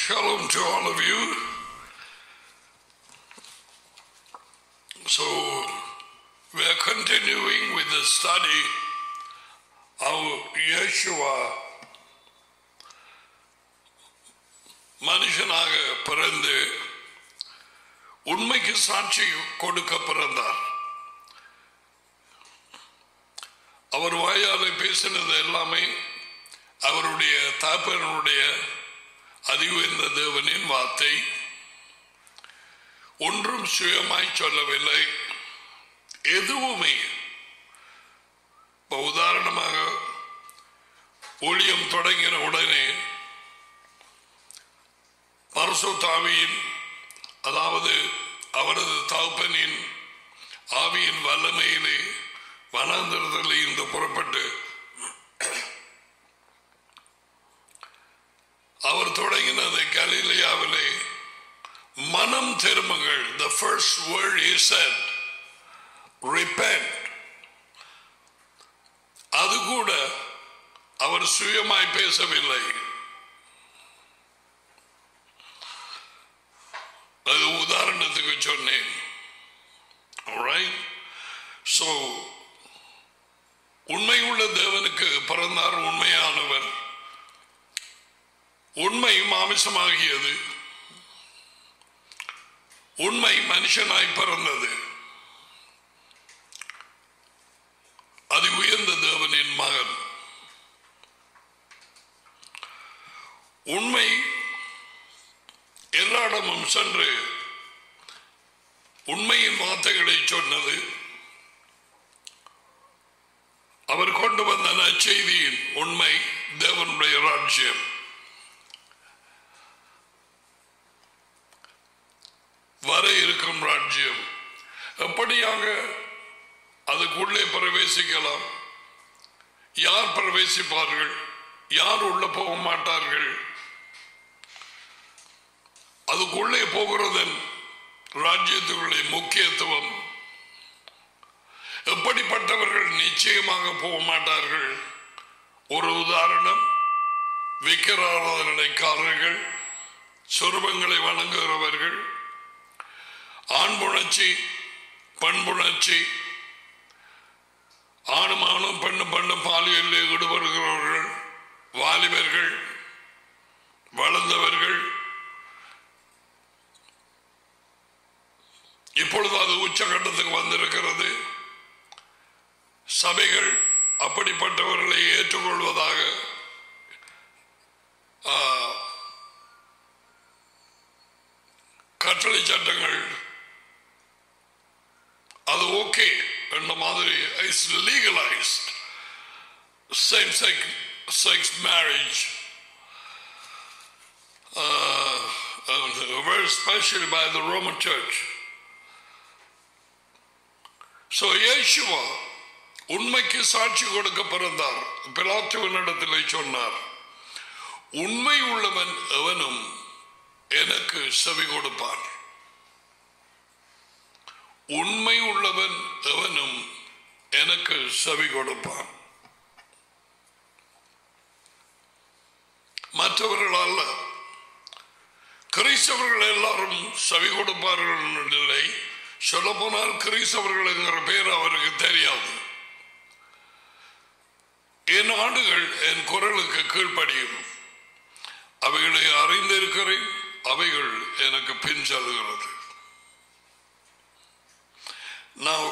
Shalom to all of you. So, we are continuing with the study of Yeshua மனுஷனாக பிறந்து உண்மைக்கு சாட்சி கொடுக்க பிறந்தார் அவர் வாயால பேசினது எல்லாமே அவருடைய தாப்பனுடைய அறிவுந்த தேவனின் வார்த்தை ஒன்றும் சுயமாய் சொல்லவில்லை எதுவுமே இப்ப உதாரணமாக ஊழியம் தொடங்கின உடனே பரசுத்தாவியின் அதாவது அவரது தகப்பனின் ஆவியின் வல்லமையிலே வனாந்திரத்தில் இருந்து புறப்பட்டு அவர் தொடங்கினது கலிலியாவிலே மனம் திரும்புங்கள் the first word he said repent அது கூட அவர் சுயமாய் பேசவில்லை அது உதாரணத்துக்கு சொன்னேன் Alright? So, உண்மை உள்ள தேவனுக்கு பிறந்தார் உண்மையானவர் உண்மை மாமிசமாகியது உண்மை மனுஷனாய் பிறந்தது அது உயர்ந்த தேவனின் மகன் உண்மை எல்லா இடமும் சென்று உண்மையின் வார்த்தைகளை சொன்னது அவர் கொண்டு வந்த நற்செய்தியின் உண்மை தேவனுடைய ராஜ்யம் வர இருக்கும் ராஜ்யம் எப்படியாக அதுக்குள்ளே பிரவேசிக்கலாம் யார் பிரவேசிப்பார்கள் யார் உள்ள போக மாட்டார்கள் அதுக்குள்ளே போகிறதன் ராஜ்யத்துக்குள்ளே முக்கியத்துவம் எப்படிப்பட்டவர்கள் நிச்சயமாக போக மாட்டார்கள் ஒரு உதாரணம் விக்கிராராதனைக்காரர்கள் சொருபங்களை வணங்குகிறவர்கள் ஆண்புணர்ச்சி பண்புணர்ச்சி ஆணும் ஆணும் பெண்ணு பெண்ணு பாலியலில் ஈடுபடுகிறவர்கள் வாலிபர்கள் வளர்ந்தவர்கள் இப்பொழுது அது உச்சகட்டத்துக்கு வந்திருக்கிறது சபைகள் அப்படிப்பட்டவர்களை ஏற்றுக்கொள்வதாக ஆ, கட்டளை சட்டங்கள் அது ஓகே என்ற மாதிரி it's legalised same sec sex marriage very especially by the Roman Church. So Yeshua உண்மைக்கு சாட்சி கொடுக்க பிறந்தார் பிலாத்துவனிடத்தில் சொன்னார் உண்மை உள்ளவன் எவனும் எனக்கு செவி கொடுப்பான் உண்மை உள்ளவன் எவனும் எனக்கு செவி கொடுப்பான் மற்றவர்கள் அல்ல கிறிஸ்தவர்கள் எல்லாரும் செவி கொடுப்பார்கள் இல்லை சொல்ல போனால் கிறிஸ்தவர்கள் என்கிற பேர் அவருக்கு தெரியாது என் ஆடுகள் என் குரலுக்கு கீழ்ப்படியும் அவைகளை அறிந்திருக்கிறேன் அவைகள் எனக்கு பின் செல்கிறது நான்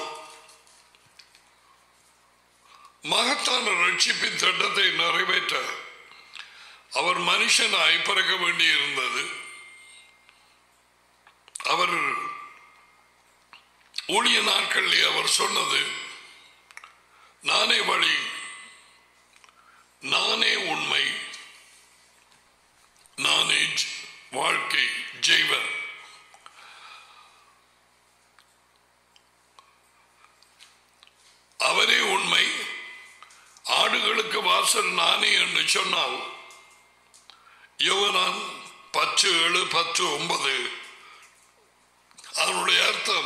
மகத்தான ரட்சிப்பின் திட்டத்தை நிறைவேற்ற அவர் மனுஷனாய் பிறக்க வேண்டியிருந்தது அவர் ஊழிய நாட்களில் அவர் சொன்னது நானே வழி நானே உண்மை நானே ஜ- வாழ்க்கை ஜெய்வன் அவரே உண்மை ஆடுகளுக்கு வாசல் நானே என்று சொன்னால் யோவனான் பத்து ஏழு பத்து ஒன்பது அதனுடைய அர்த்தம்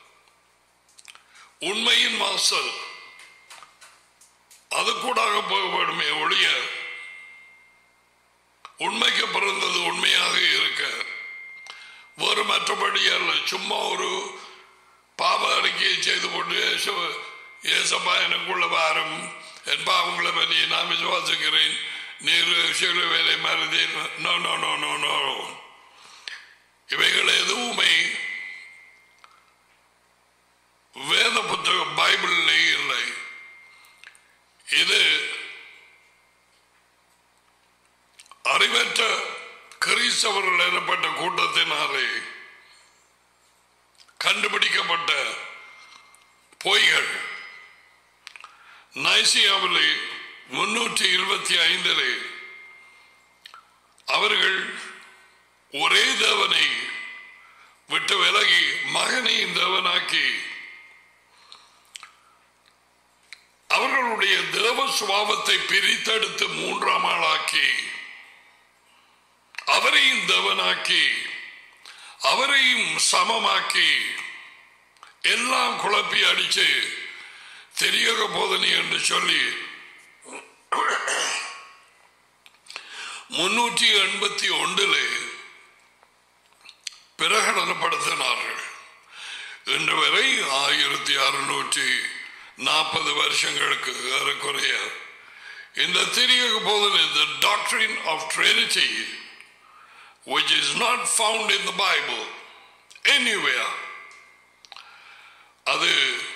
உண்மையின் வாசல் அது கூடாக போக வேண்டுமே ஒழிய உண்மைக்கு பிறந்தது உண்மையாக இருக்க வேறு மற்றபடி அல்ல சும்மா ஒரு பாவ அறிக்கையை செய்து கொண்டு இயேசு- இயேசப்பா எனக்குள்ள வாரும் என் பாவங்களை பற்றி நான் விசுவாசிக்கிறேன் நீர் சிறு வேலை மறந்தேன் no no no no no இவைகள் எதுவுமே வேத புத்தகம் பைபிளிலே இல்லை இது அறிவற்ற கிறிஸ்தவர்கள் எனப்பட்ட கூட்டத்தினாலே கண்டுபிடிக்கப்பட்ட பொய்கள் நைசியாவிலே முன்னூற்றி இருபத்தி ஐந்திலே அவர்கள் ஒரே தேவனை விட்டு விலகி மகனையும் தேவனாக்கி அவர்களுடைய தேவ சுபாவத்தை பிரித்தெடுத்து மூன்றாம் ஆளாக்கி அவரையும் தேவனாக்கி அவரையும் சமமாக்கி எல்லாம் குழப்பி அடிச்சு தெரியக போதனை என்று சொல்லி முன்னூற்றி எண்பத்தி ஒன்றில் பிரகடனப்படுத்தினார்கள் இன்று வரை ஆயிரத்தி அறுநூற்றி நாற்பது வருஷங்களுக்கு ஏறக்குறைய இந்த திரியக போதனை the doctrine of Trinity which is not found in the Bible anywhere அது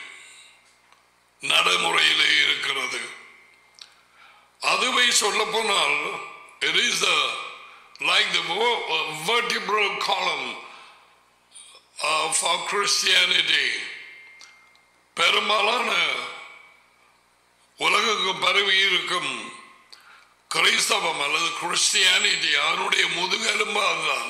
நடைமுறையிலே இருக்கிறது அதுவை சொல்ல போனால் it is the like the vo- uh, vertebral column uh, for Christianity பெரும்பாலான உலகுக்கு பரவி இருக்கும் கிறிஸ்தவம் அல்லது கிறிஸ்டியானிட்டி அதனுடைய முதுகெலும்பு அதுதான்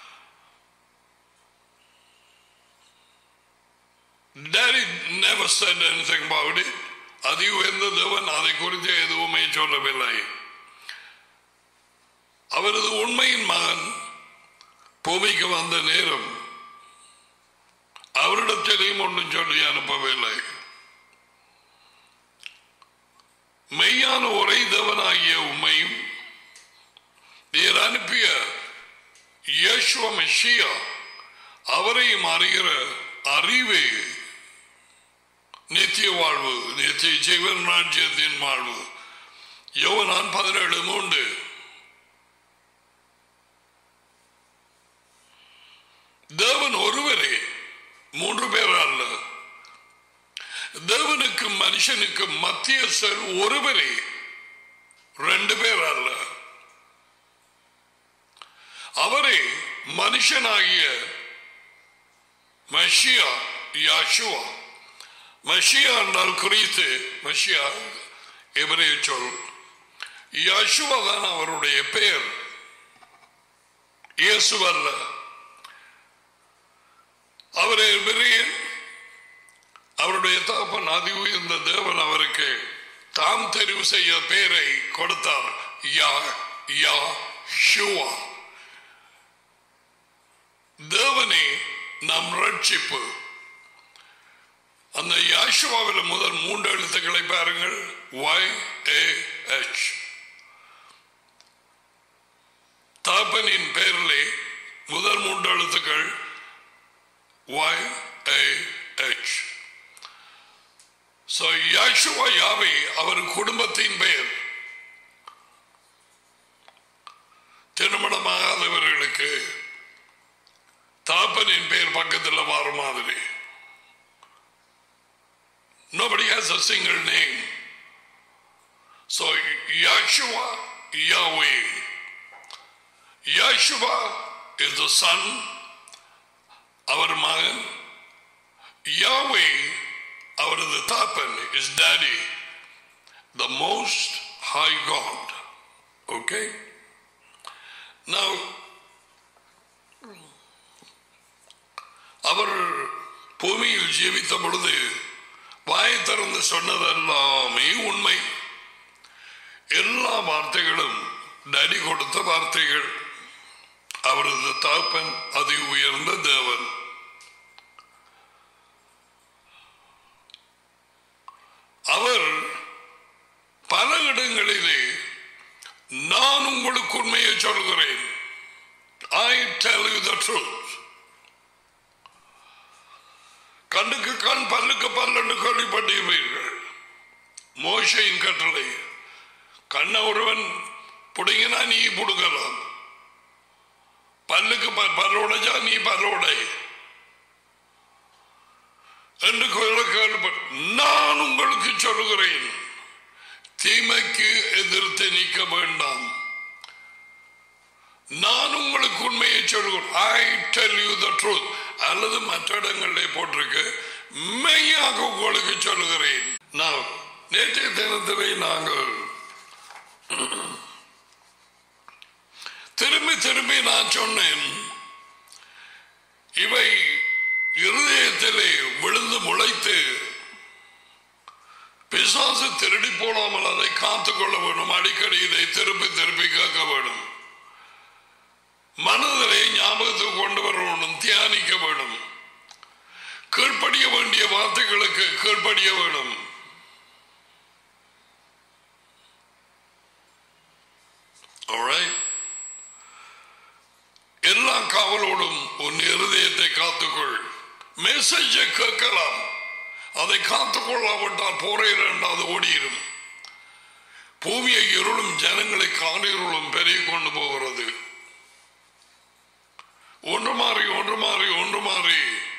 Daddy never said anything about it. அதி உயர்ந்த தேவன் அதை குறித்து எதுவுமே சொல்லவில்லை அவரது உண்மையின் மகன் பூமிக்கு வந்த நேரம் அவரிடத்திலையும் ஒன்றும் சொல்லி அனுப்பவில்லை மெய்யான ஒரே தேவனாகிய உண்மையும் நீர் அனுப்பிய இயேசுவ மெஷியா அவரையும் அறிகிற அறிவே நித்திய வாழ்வு நித்திய ஜீவன் ராஜ்யத்தின் வாழ்வு யோவனான் பதினேழு மூன்று தேவன் ஒருவரே மூன்று பேர் அல்ல தேவனுக்கும் மனுஷனுக்கும் மத்தியஸ்தர் ஒருவரே ரெண்டு பேர் அல்ல அவரே மனுஷனாகிய மஷியா யாஷுவா மஷியா என்றால் குறித்து மஷியா எவரைய சொல் யாஷுவா தான் அவருடைய பெயர் இயேசு அல்ல அவரை பெரியன் அவருடைய தகப்பன் அதி உயர்ந்த தேவன் அவருக்கு தாம் தெரிவு செய்ய பெயரை கொடுத்தார் யா யா ஷுவா தேவனே நம் ரட்சிப்பு அந்த யாஷுவாவில் முதல் மூன்று எழுத்துக்களை பாருங்கள் ஒய் ஏ எச் தாப்பனின் பெயரிலே முதல் மூன்று எழுத்துக்கள் Y A H So, Yahshua Yahweh அவர் குடும்பத்தின் பெயர் திருமணமாகாதவர்களுக்கு தாப்பனின் பெயர் பக்கத்தில் வர மாதிரி Nobody has a single name. So Yahshua Yahweh. Yahshua is the son, our மகன் Yahweh அவரது தாப்பன் is daddy, the most high God. Okay? Now, அவர் பூமியில் ஜீவித்த பொழுது வாய் திறந்து சொன்னதெல்லாமே உண்மை எல்லா வார்த்தைகளும் டடி கொடுத்த வார்த்தைகள் அவரது தாப்பன் அதி உயர்ந்த தேவன் அவர் பல இடங்களிலே நான் உங்களுக்கு உண்மையை சொல்கிறேன் I tell you the truth கண்ணுக்கு கண் பல்லுக்கு பல்லு கேள்விப்பட்டிருப்பீர்கள் மோசையின் கட்டளை கண்ண ஒருவன் புடுங்கினா நீ புடுங்கலாம் பல்லுக்கு பல் பல்லுடைச்சா நீ பல்லுடை என்று கேள்விப்பட்ட நான் உங்களுக்கு சொல்லுகிறேன் தீமைக்கு எதிர்த்து நிற்க வேண்டாம் நான் உங்களுக்கு உண்மையை சொல்கிறேன் I tell you the truth அல்லது மற்ற இடங்களிலே போட்டிருக்கு மெய்யாக உங்களுக்கு சொல்லுகிறேன் நான் நேற்றைய தினத்திலே நாங்கள் திரும்பி திரும்பி நான் சொன்னேன் இவை இருதயத்திலே விழுந்து முளைத்து பிசாசு திருடி போடாமல் அதை காத்துக்கொள்ள வேண்டும் அடிக்கடி இதை திருப்பி திருப்பி கேட்க வேண்டும் மனதிலே ஞாபகத்துக்கு கொண்டு வர வேண்டும் தியானிக்க வேண்டும் கீழ்ப்படிய வேண்டிய வார்த்தைகளுக்கு கீழ்ப்படிய வேண்டும் Alright? எல்லா காவலோடும் உன் இருதயத்தை காத்துக்கொள் மெசேஜை கேட்கலாம் அதை காத்துக்கொள்ளாவிட்டால் போறேன் அது ஓடிடும் பூமியை இருளும் ஜனங்களை காலிருளும் பெருகி கொண்டு போகிறது ஒன்று மாறி ஒன்று மாறி ஒன்று மாறி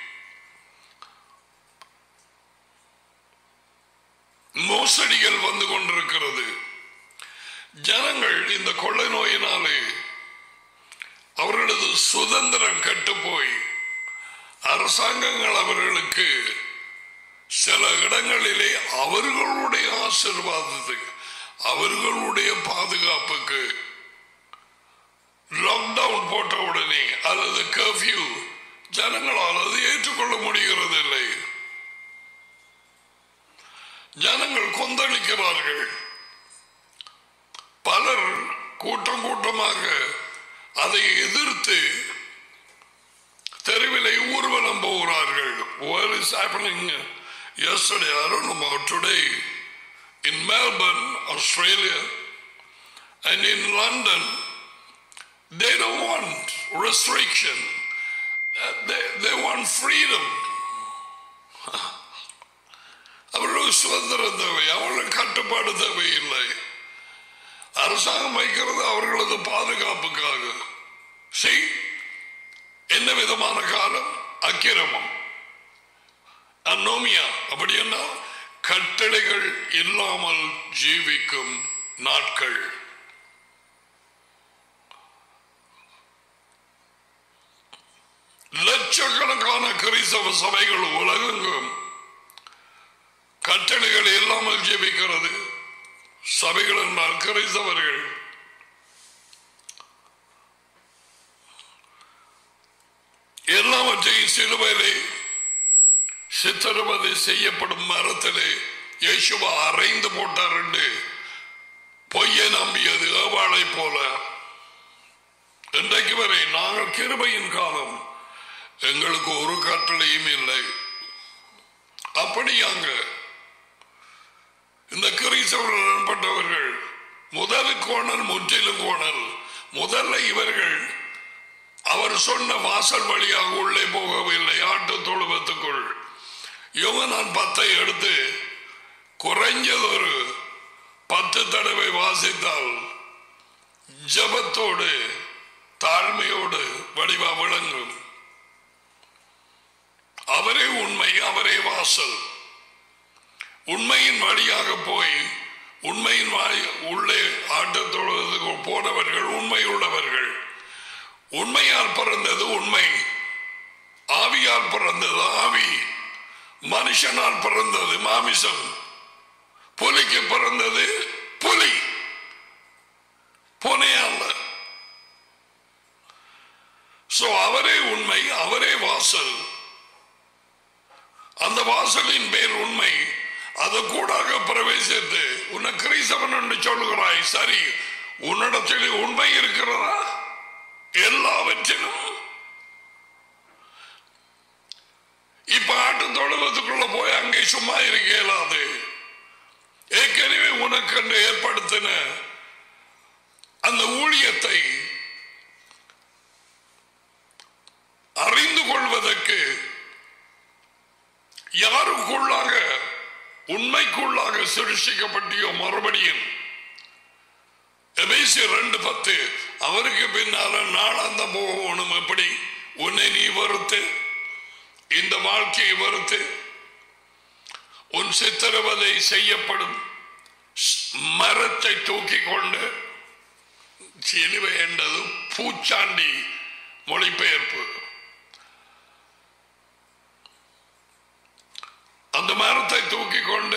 மோசடிகள் வந்து கொண்டிருக்கிறது ஜனங்கள் இந்த கொள்ளை நோயினாலே அவர்களது சுதந்திரம் கெட்டு போய் அரசாங்கங்கள் அவர்களுக்கு சில இடங்களிலே அவர்களுடைய ஆசிர்வாதத்துக்கு அவர்களுடைய பாதுகாப்புக்கு லாக்டவுன் போட்ட உடனே அல்லது கர்ஃபியூ ஜனங்களால் அது ஏற்றுக்கொள்ள முடிகிறது இல்லை ஜனங்கள் கொந்தளிக்கிறார்கள் பலர் கூட்டம் கூட்டமாக அதை எதிர்த்து தெருவிலே ஊர்வலம் போகிறார்கள் What is happening yesterday? I don't know about today. In Melbourne, Australia, and in London, they don't want restriction. Uh, They, they want freedom. அவர்களுக்கு சுதந்திரம் தேவை அவர்களுக்கு கட்டுப்பாடு தேவையில்லை அரசாங்கம் வைக்கிறது அவர்களது பாதுகாப்புக்காக செய் என்ன விதமான காலம் அக்கிரமம் அன்னோமியா அப்படி என்ன கட்டளைகள் இல்லாமல் ஜீவிக்கும் நாட்கள் லட்சக்கணக்கான கிறிஸ்தவ சபைகள் உலகெங்கும் கட்டளைகள் இல்லாமல் ஜெபிக்கிறது சபைகள் என்றால் கிறிஸ்தவர்கள் எல்லாவற்றையும் சிலுவையிலே சித்திரவதை செய்யப்படும் மரத்திலே இயேசுவா அரைந்து போட்டார் என்று பொய்யை நம்பியது ஏவாளை போல இன்றைக்கு வரை நாங்கள் கிருபையின் காலம் எங்களுக்கு ஒரு கட்டளையும் இல்லை அப்படியாங்க இந்த கிறிஸ்தவர்கள் எனப்பட்டவர்கள் முதல் கோணல் முற்றிலும் கோணல் முதல்ல இவர்கள் அவர் சொன்ன வாசல் வழியாக உள்ளே போகவில்லை ஆட்டு தொழுவத்துக்குள் இவங்க நான் பத்தை எடுத்து குறைஞ்சதொரு பத்து தடவை வாசித்தால் ஜபத்தோடு தாழ்மையோடு வடிவா விளங்கும் அவரே உண்மை அவரே வாசல் உண்மையின் வழியாக போய் உண்மையின் வாய் உள்ளே ஆட்டத் தொழுவதற்கு போனவர்கள் உண்மை உள்ளவர்கள் உண்மையால் பிறந்தது உண்மை ஆவியால் பிறந்தது ஆவி மனுஷனால் பிறந்தது மாமிசம் புலிக்கு பிறந்தது புலி புனையல்ல சோ அவரே உண்மை அவரே வாசல் அந்த வாசலின் பேர் உண்மை அது கூடாக பிரவேசித்து உன்னை கிறிஸ்தவன் என்று சொல்லுகிறாய் சரி உன்னிடத்தில் உண்மை இருக்கிறதா எல்லாவற்றிலும் இப்ப ஆட்டு தொழுவத்துக்குள்ள போய் அங்கே சும்மா இருக்க இயலாது ஏற்கனவே உனக்கு ஏற்படுத்தின அந்த ஊழியத்தை சிருஷ்டிக்கப்பட்டியோ மறுபடியும் எபேசி ரெண்டு பத்து அவருக்கு பின்னால நாளாந்த போகணும் எப்படி உன்னை நீ வறுத்து இந்த வாழ்க்கையை வறுத்து உன் சித்திரவதை செய்யப்படும் மரத்தை தூக்கி கொண்டு சிலுவை என்றது பூச்சாண்டி மொழிபெயர்ப்பு அந்த மரத்தை தூக்கி கொண்டு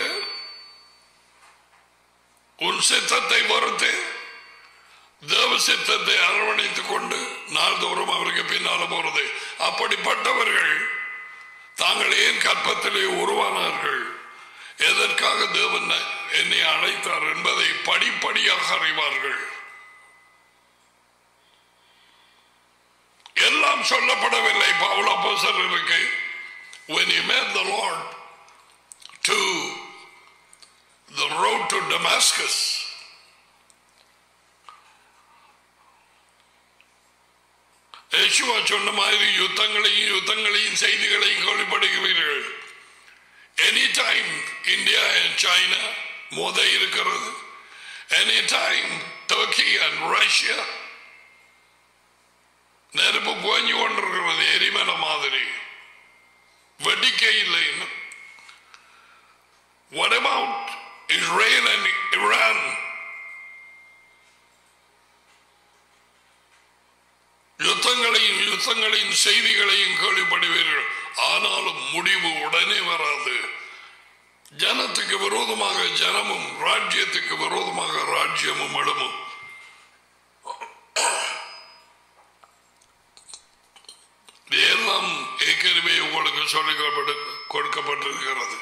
உன் சித்தத்தை வறுத்து தேவ சித்தத்தை அரவணைத்துக் கொண்டு நாள்தோறும் அவருக்கு பின்னால போறது அப்படிப்பட்டவர்கள் தாங்கள் ஏன் கற்பத்திலே உருவானார்கள் எதற்காக தேவன் என்னை அழைத்தார் என்பதை படிப்படியாக அறிவார்கள் எல்லாம் சொல்லப்படவில்லை பவுல போசருக்கு when he met the Lord to the road to Damascus Yeshua சொன்ன மாதிரி யுத்தங்களையும் யுத்தங்களையும் செய்திகளையும் கேள்விப்படுகிறீர்கள் any time India and China மோத இருக்கிறது any time Turkey and Russia நெருப்பு புகஞ்சு கொண்டிருக்கிறது எரிமல மாதிரி வெடிக்க இல்லை இன்னும் What about Israel and Iran? யுத்தங்களையும் யுத்தங்களின் செய்திகளையும் கேள்விப்படுவீர்கள் ஆனாலும் முடிவு உடனே வராது ஜனத்துக்கு விரோதமாக ஜனமும் ராஜ்யத்துக்கு விரோதமாக ராஜ்யமும் எழுமும் எல்லாம் ஏற்கனவே உங்களுக்கு சொல்லிக் கொடுக்கப்பட்டிருக்கிறது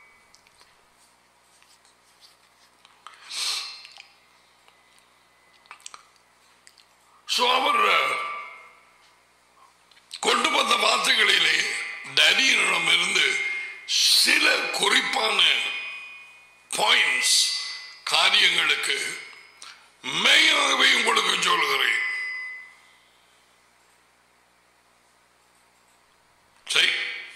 So, அவர் கொண்டு வந்த வார்த்தைகளிலே டேடியிடம் இருந்து சில குறிப்பான பாயிண்ட்ஸ் காரியங்களுக்கு மெய்யாகவே உங்களுக்கு சொல்லுகிறேன் சரி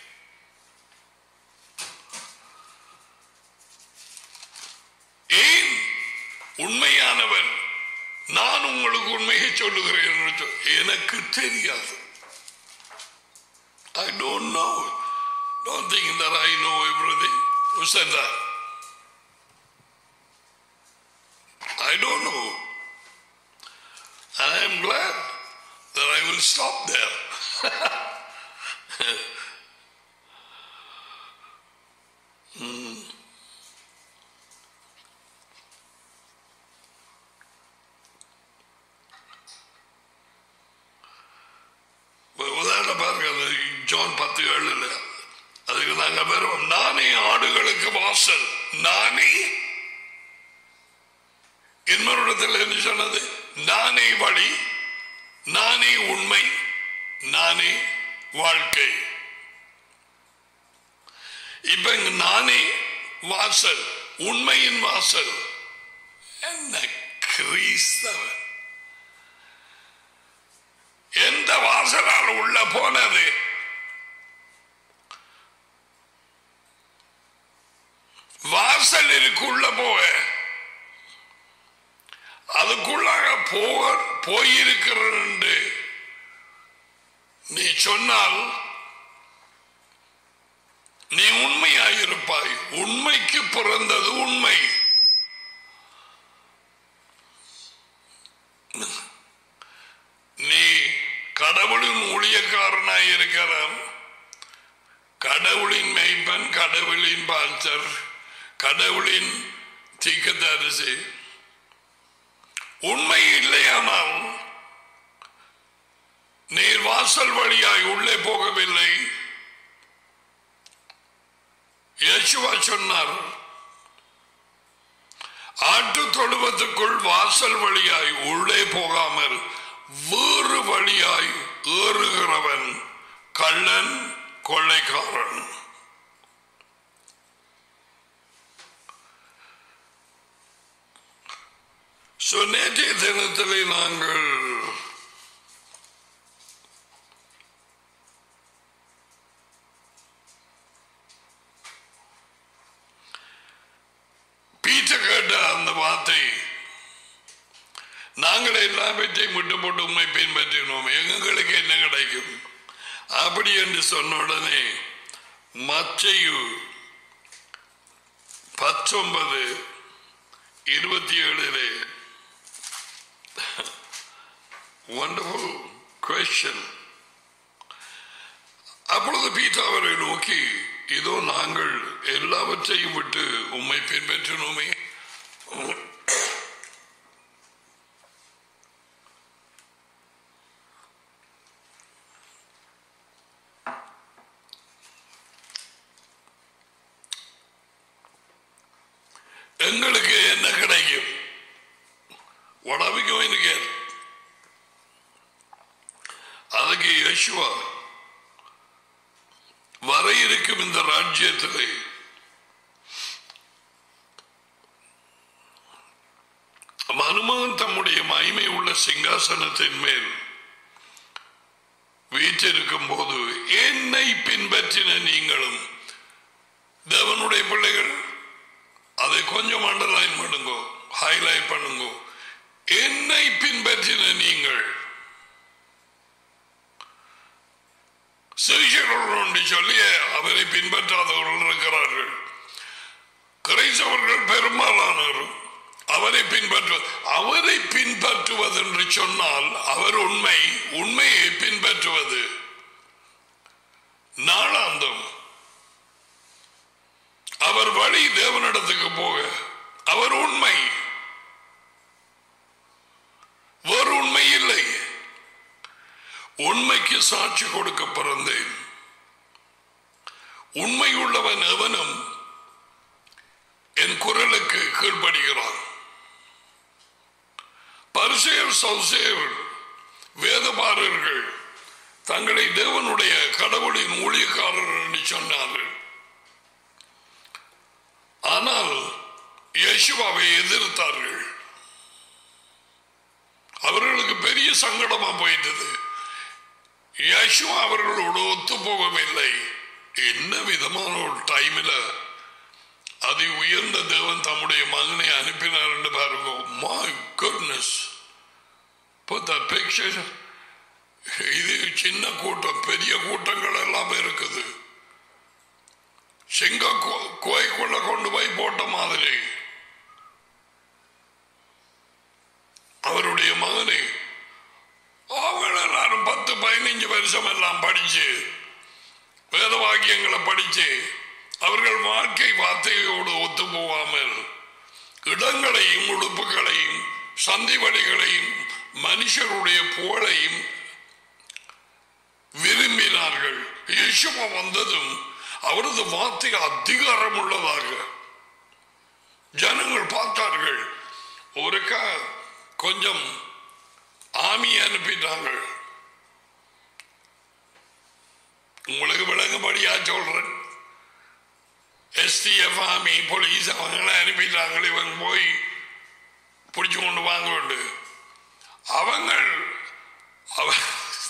ஏன் உண்மையானவன் நான் உங்களுக்கு உண்மையை சொல்லுகிறேன் என்று சொல்- எனக்கு தெரியாது I don't know. Don't think that I know everything. Who said that? I don't know. And I am glad that I will stop there. உதாரணம் பாருங்க அது ஜான் பத்து ஏழுல அதுக்கு நாங்க பெறுவோம் நானே ஆடுகளுக்கு வாசல் நானே இன்னொருடத்தில் என்ன சொன்னது நானே வழி நானே உண்மை நானே வாழ்க்கை இப்ப இங்க நானே வாசல் உண்மையின் வாசல் என்ன கிறிஸ்தவன் எந்த வாசலால் உள்ள போனது வாசல் இருக்குள்ள போக அதுக்குள்ளாக போக போயிருக்கிறது நீ சொன்னால் நீ உண்மையாயிருப்பாய் உண்மைக்கு பிறந்தது உண்மை நீ கடவுளின் ஊழியக்காரனாய் இருக்கலாம் கடவுளின் மெய்ப்பன் கடவுளின் பால்சர் கடவுளின் தீக்கதரிசி உண்மை இல்லையானால் நீர் வாசல் வழியாய் உள்ளே போகவில்லை யேசுவா சொன்னார் ஆட்டு தொழுவத்துக்குள் வாசல் வழியாய் உள்ளே போகாமல் வேறு வழியாய் ஏறுகிறவன் கள்ளன் கொள்ளைக்காரன் So, நேற்றைய தினத்திலே நாங்கள் நாங்கள் எல்லாவற்றையும் விட்டு போட்டு உண்மை பின்பற்றினோம் எங்களுக்கு என்ன கிடைக்கும் அப்படி என்று சொன்ன உடனே மச்சையு பத்தொன்பது இருபத்தி ஏழிலே வண்டர்ஃபுல் கொஸ்டின் அப்பொழுது பீட்டா அவரை நோக்கி இதோ நாங்கள் எல்லாவற்றையும் விட்டு உம்மை பின்பற்றினோமே எங்களுக்கு என்ன கிடைக்கும் What are we going to get? அதுக்கு யேசுவா வர இருக்கும் இந்த ராஜ்யத்திலே மனுமகன் தம்முடைய மகிமை உள்ள சிங்காசனத்தின் மேல் வீற்றிருக்கும் போது என்னை பின்பற்றின நீங்களும் தேவனுடைய பிள்ளைகள் அதை கொஞ்சம் அண்டர்லைன் பண்ணுங்க ஹைலைட் பண்ணுங்க என்னை பின்பற்றின நீங்கள் சிறுஷர்கள் என்று சொல்லி அவரை பின்பற்றாதவர்கள் இருக்கிறார்கள் கிரைசவர்கள் பெரும்பாலானவர் அவரை பின்பற்று அவரை பின்பற்றுவது என்று சொன்னால் அவர் உண்மை உண்மையை பின்பற்றுவது நாளாந்தம் அவர் வழி தேவனிடத்துக்கு போக அவர் உண்மை வேறு உண்மை இல்லை உண்மைக்கு சாட்சி கொடுக்க பிறந்தேன் உண்மை உள்ளவன் எவனும் என் குரலுக்கு கீழ்ப்படுகிறான் பரிசெயர் சௌசேயர் வேதபாரர்கள் தங்களை தேவனுடைய கடவுளின் ஊழியக்காரர் என்று சொன்னார்கள் ஆனால் யேசுவாவை எதிர்த்தார்கள் அவர்களுக்கு பெரிய சங்கடமா போயிட்டது யேசுவா அவர்களோடு ஒத்து போகவில்லை என்ன விதமான ஒரு டைம்ல அதி உயர்ந்த தேவன் தம்முடைய மகனை அனுப்பினார் என்று பாருங்க மை குட்னஸ் பிக்சர் இது சின்ன கூட்டம் பெரிய கூட்டங்கள் எல்லாம் இருக்குது சிங்க கோய்க்குள்ள கொண்டு போய் போட்ட மாதிரி அவருடைய மகனை அவங்க எல்லாரும் பத்து பதினைஞ்சு வருஷம் எல்லாம் படிச்சு வேத வாக்கியங்களை படிச்சு அவர்கள் வாழ்க்கை வார்த்தையோடு ஒத்து போகாமல் இடங்களையும் உடுப்புகளையும் சந்தி வழிகளையும் மனுஷருடைய புகழையும் விரும்பினார்கள் இயேசுவா வந்ததும் அவரது வார்த்தை அதிகாரம் உள்ளதாக ஜனங்கள் பார்த்தார்கள் ஒருக்கா கொஞ்சம் ஆமி அனுப்பிட்டாங்க உங்களுக்கு விளங்கும்படியா சொல்றேன் எஸ்டிஎஃப் ஆமி போலீஸ் அவங்களை அனுப்பிட்டாங்க இவங்க போய் பிடிச்சு கொண்டு வாங்க வேண்டு அவங்கள் அவ-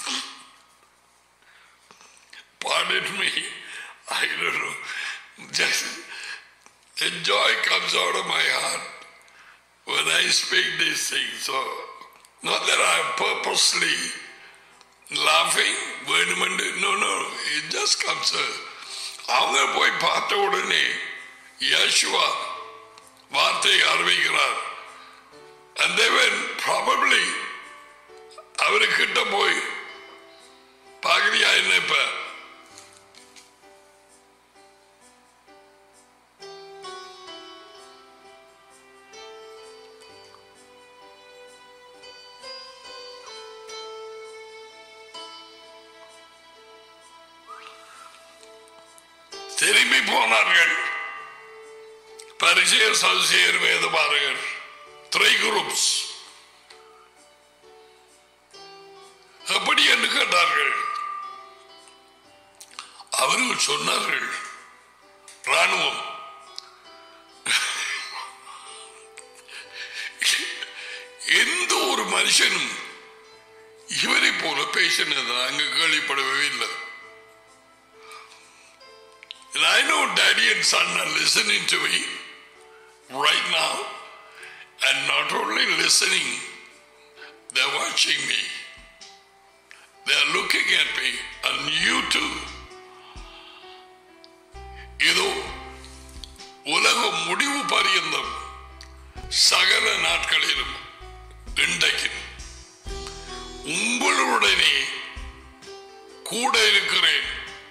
pardon me, I don't know. Just the joy comes out of my heart when I speak these things. So, not that I'm purposely laughing, வேணுமென்று no, no, it just comes. uh, அவங்க போய் பார்த்த உடனே யேசுவா வார்த்தையை அறிவிக்கிறார் and they went probably அவருக்கிட்ட போய் பாக்குறியா என்ன இப்ப திரும்பி போனார்கள் பரிசெயர் சதுசேயர் வேதபாரகர் த்ரீ குரூப்ஸ் எப்படி என்று கேட்டார்கள் அவர்கள் சொன்னார்கள் ராணுவம் எந்த ஒரு மனுஷனும் இவரை போல பேசினது நாங்க கேள்விப்படவே இல்லை And I know daddy and son are listening to me right now and not only listening watching me. They are looking at me and you too. இதோ உலகம் முடிவு பரியந்தம் சகல நாட்களிலும் இன்றைக்கு உங்களுடனே கூட இருக்கிறேன்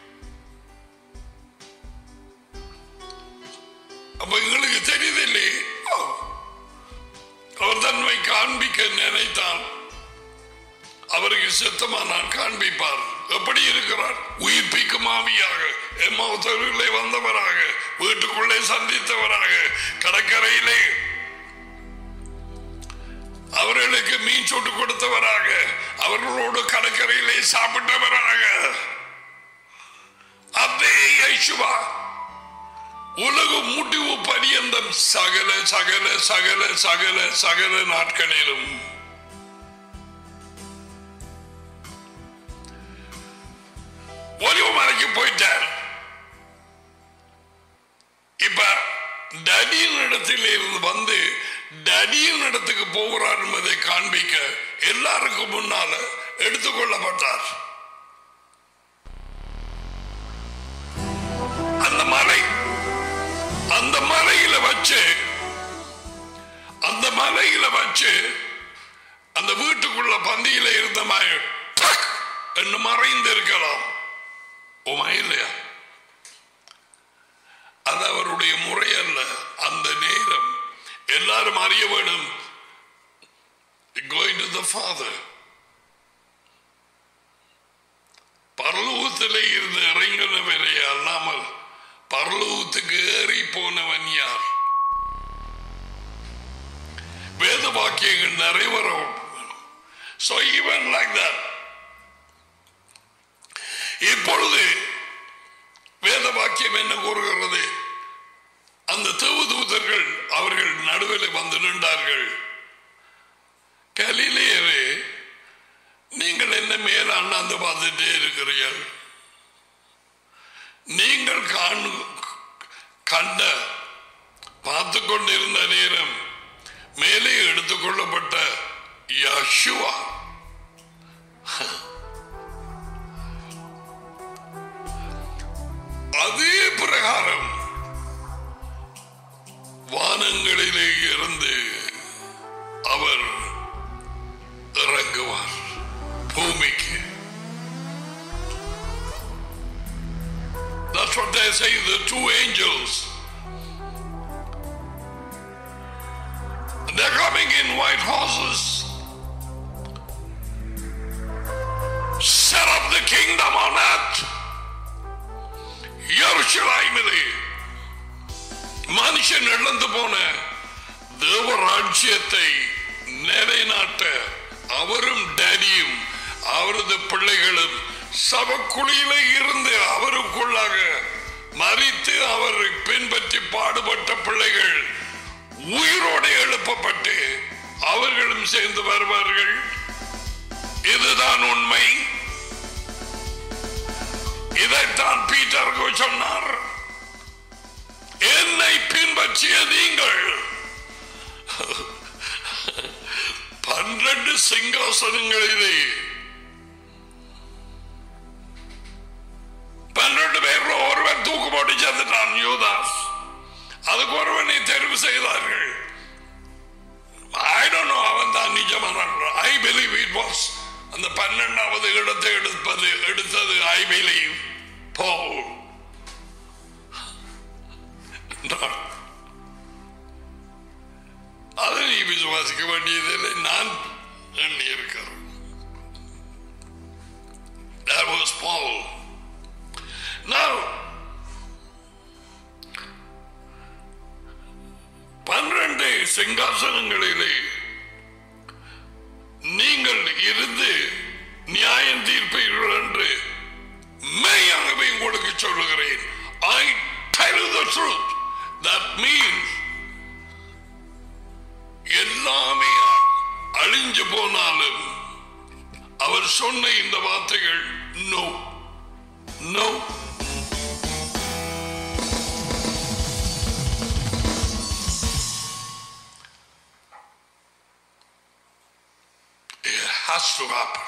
அப்ப எங்களுக்கு தெரியுதில்லை அவர் தன்மை காண்பிக்க நினைத்தால் அவருக்கு சித்தமானால் காண்பிப்பார் எப்படி இருக்கிறார் உயிர்ப்பிக்கும் ஆவியாக எம்மாவத்தவர்களே வந்தவராக வீட்டுக்குள்ளே சந்தித்தவராக கடற்கரையிலே அவர்களுக்கு மீன் சுட்டு கொடுத்தவராக அவர்களோடு கடற்கரையிலே சாப்பிட்டவராக அதே யேசுவா உலக முடிவு பரியந்தம் சகல சகல சகல சகல சகல நாட்களிலும் ஒலிவு மலைக்கு போயிட்டார் இப்ப டடியின் இடத்தில் இருந்து வந்து டடியின் இடத்துக்கு போகிறார் என்பதை காண்பிக்க எல்லாருக்கும் முன்னால எடுத்துக்கொள்ளப்பட்டார் அந்த மலை அந்த மலையில வச்சு அந்த மலையில வச்சு அந்த வீட்டுக்குள்ள பந்தியில இருந்த மாதிரி டக் என்று மறைந்து இருக்கலாம் உமா இல்லையா அது அவருடைய முறை அல்ல அந்த நேரம் எல்லாரும் அறிய வேண்டும் going to the father பரலோகத்திலே இருந்து இறங்கினவரை அல்லாமல் பரலோகத்துக்கு ஏறி போனவன் யார் வேத வாக்கியங்கள் நிறைவேறும் So even like that இப்பொழுது வேத வாக்கியம் என்ன கூறுகிறது அந்த தேவதூதர்கள் அவர்கள் நடுவில் வந்து நின்றார்கள் கலிலேயரே நீங்கள் என்ன மேல அண்ணாந்து பார்த்துட்டே இருக்கிறீர்கள் நீங்கள் காணு கண்ட பார்த்து கொண்டிருந்த நேரம் மேலே எடுத்துக்கொள்ளப்பட்ட யஷுவா அதே பிரகாரம் வானங்களிலே இருந்து அவர் இறங்குவார் பூமிக்கு That's what they say, the two angels. They're coming in white horses. Set up the kingdom on earth. எருசலேமிலே மனுஷன் இழந்து போன தேவ ராஜ்யத்தை நிலைநாட்ட அவரும் டேடியும் அவரது பிள்ளைகளும் சபக்குழியில இருந்து அவருக்குள்ளாக மறித்து அவரை பின்பற்றி பாடுபட்ட பிள்ளைகள் உயிரோடு எழுப்பப்பட்டு அவர்களும் சேர்ந்து வருவார்கள் இதுதான் உண்மை இதைத்தான் பீட்டருக்கு சொன்னார் என்னை பின்பற்றிய நீங்கள் பன்னிரண்டு சிங்காசனங்களிலே பன்னிரண்டு பேர்ல ஒருவன் தூக்கு போட்டு செத்துட்டான் யூதாஸ் அதுக்கு ஒருவனை தெரிவு செய்தார்கள் I don't know அவன் தான் நிஜமான ஐ பிலீவ் இட் வாஸ் அந்த பன்னெண்டாவது இடத்தை எடுப்பது எடுத்தது ஐ பிலீவ் Paul. அதை நீ விசுவாசிக்க வேண்டியதில்லை நான் எண்ணி இருக்கிறேன் That was Paul. Now, பன்னிரண்டு சிங்காசனங்களிலே நீங்கள் இருந்து நியாயம் தீர்ப்பீர்கள் என்று மெய்யாகவே உங்களுக்கு சொல்லுகிறேன் I tell you the truth. That means எல்லாமே அழிஞ்சு போனாலும் அவர் சொன்ன இந்த வார்த்தைகள் no no It has to happen.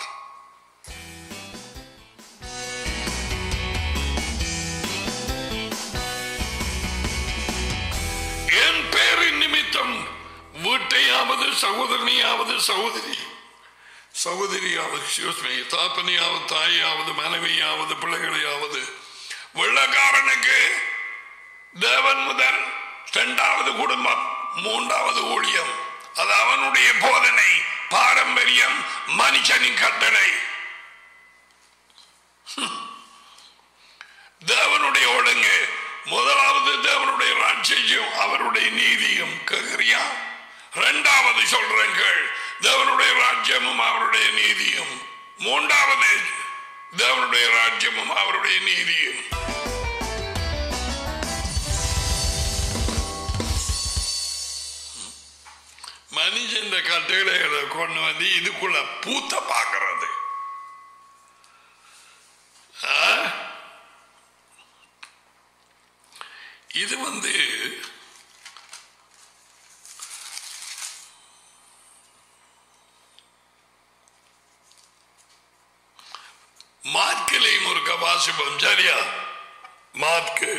என் பேரின் நிமித்தம் வீட்டையாவது சகோதரனையாவது சகோதரி சகோதரியாவது excuse me, தாப்பனையாவது தாயாவது மனைவியாவது பிள்ளைகளையாவது வெள்ளக்காரனுக்கு தேவன் முதல் இரண்டாவது குடும்பம் மூன்றாவது ஊழியம் அது அவனுடைய போதனை பாரம்பரியம் மனுஷனின் கட்டளை தேவனுடைய ஒழுங்கு முதலாவது தேவனுடைய ராட்சியம் அவருடைய நீதியும் கேட்கிறியா இரண்டாவது சொல்றேன் கேள் தேவனுடைய ராஜ்யமும் அவருடைய நீதியும் மூன்றாவது தேவனுடைய ராஜ்யமும் அவருடைய நீதியும் மனுஷன் கட்டளைகளை கொண்டு வந்து இதுக்குள்ள பூத்த பார்க்கறது ஆ? இது வந்து மார்க்கிலையும் ஒரு வாசிப்போம் சரியா மார்க்கு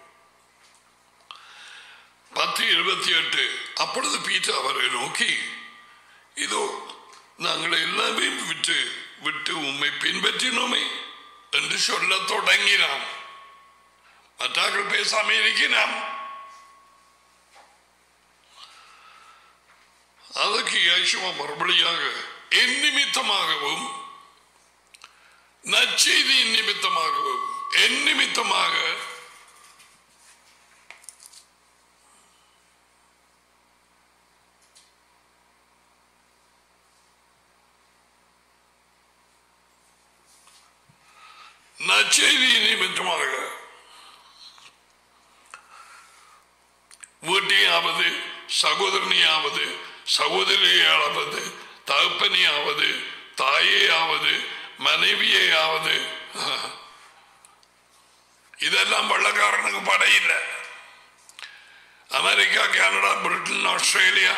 பத்து இருபத்தி எட்டு அப்பொழுது பீட்டர் அவரை நோக்கி இதோ நாங்கள் எல்லாமே விட்டு விட்டு உம்மை பின்பற்றினோமே என்று சொல்ல தொடங்கினான் மற்றார்கள் பேசாம இருக்கிறான் அதற்கு இயேசுவா மறுபடியாக என் நிமித்தமாகவும் நற்செய்தியின் நிமித்தமாகவும் என் நிமித்தமாக நற்செய்தியின் நிமித்தமாக வீட்டையாவது சகோதரனையாவது சகோதரியாவது தகப்பனையாவது தாயையாவது மனைவியையாவது இதெல்லாம் வெள்ளக்காரனுக்கு படையில்லை அமெரிக்கா கனடா பிரிட்டன் ஆஸ்திரேலியா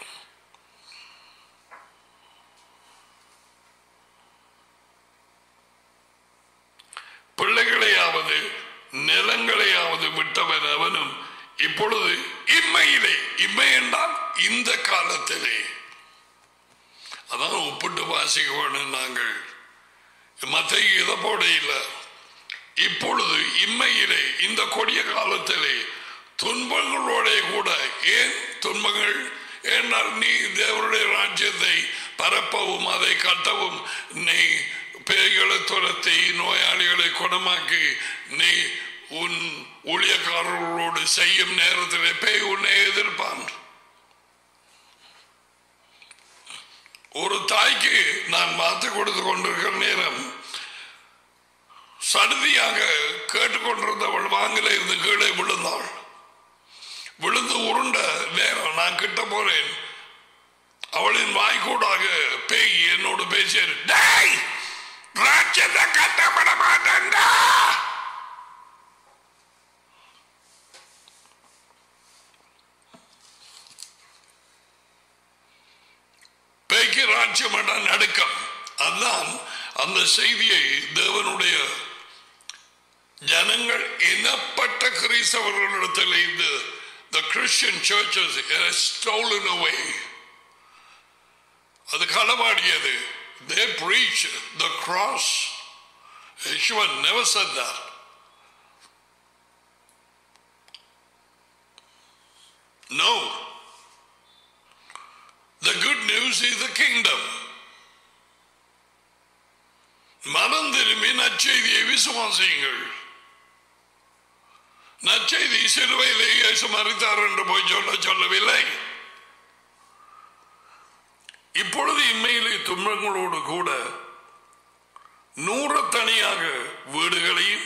பிள்ளைகளையாவது நிலங்களையாவது விட்டவன் அவனும் இப்பொழுது இம்மையிலே இம்மை என்றால் இந்த காலத்திலே அதான் ஒப்பிட்டு வாசிக்க வேணும் நாங்கள் மற்ற இதை போட இல்லை இப்பொழுது இம்மையிலே இந்த கொடிய காலத்திலே துன்பங்களோட கூட ஏன் துன்பங்கள் ஏனால் நீ தேவனுடைய ராஜ்யத்தை பரப்பவும் அதை கட்டவும் நீ பேய்களை துரத்தி நோயாளிகளை குணமாக்கி நீ உன் ஊழியக்காரர்களோடு செய்யும் நேரத்தில் பேய் உன்னை எதிர்ப்பான் ஒரு தாய்க்கு நான் மாத்து கொடுத்து கொண்டிருக்கிற நேரம் சடுதியாக கேட்டுக்கொண்டிருந்தவள் வாங்கல இருந்து கீழே விழுந்தாள் விழுந்து உருண்ட நேரம் நான் கிட்ட போறேன் அவளின் வாய்க்கூடாக பேய் என்னோடு பேசியது டேய் ராஜ்யத்தை கட்டப்பட மாட்டேன்டா பேய்க்கு ராஜ்யம் என்ற நடுக்கம் அதுதான் அந்த செய்தியை தேவனுடைய ஜனங்கள் இனப்பட்ட கிறிஸ்தவர்களிடத்தில் இருந்து the Christian churches has stolen away அது களவாடியது they preach the cross Yeshua never said that no the good news is the kingdom மனம் திரும்பி நற்செய்தியை விசுவாசியுங்கள் நற்செய்தி சிலுவையிலே இயேசு மறித்தார் என்று போய் சொல்ல சொல்லவில்லை இப்பொழுது இன்மையிலே துன்பங்களோடு கூட நூறத்தனியாக வீடுகளையும்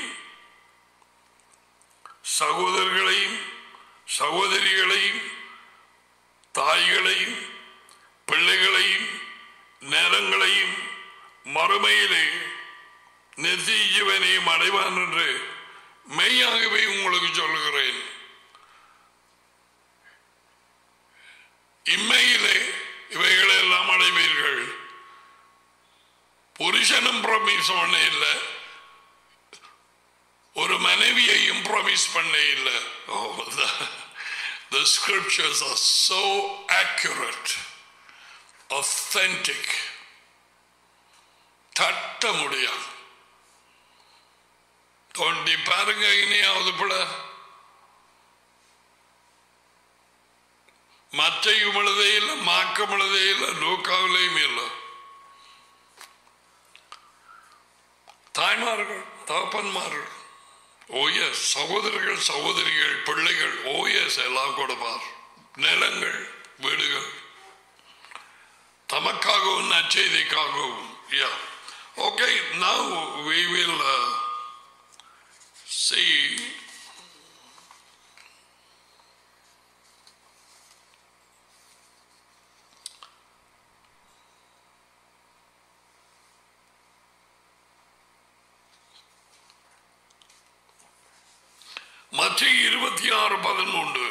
சகோதரர்களையும் சகோதரிகளையும் தாய்களையும் பிள்ளைகளையும் நேரங்களையும் மறுமையிலே நித்திஜீவனையும் அடைவான் என்று மெய்யாகவே உங்களுக்கு சொல்லுகிறேன் இம்மையிலே இவைகளை எல்லாம் அடைவீர்கள் மகனும் ப்ரொமிஸ் பண்ண இல்லை ஒரு மனைவியையும் ப்ரொமிஸ் பண்ண இல்லை Oh, the, the scriptures are so accurate, authentic. தட்ட முடியாது தோண்டி பாருங்க இனியாவது பிட மற்றையும் எழுதே இல்லை மாக்கம் எழுதே இல்லை லூக்காவிலையும் இல்லை தாய்மார்கள் தகப்பன்மார்கள் ஓய சகோதரர்கள் சகோதரிகள் பிள்ளைகள் ஓஎஸ் எல்லாம் கொடுப்பார் நிலங்கள் வீடுகள் தமக்காகவும் நற்செய்திக்காகவும் yeah okay now we will see மற்ற இருபத்தி ஆறு பதிமூன்று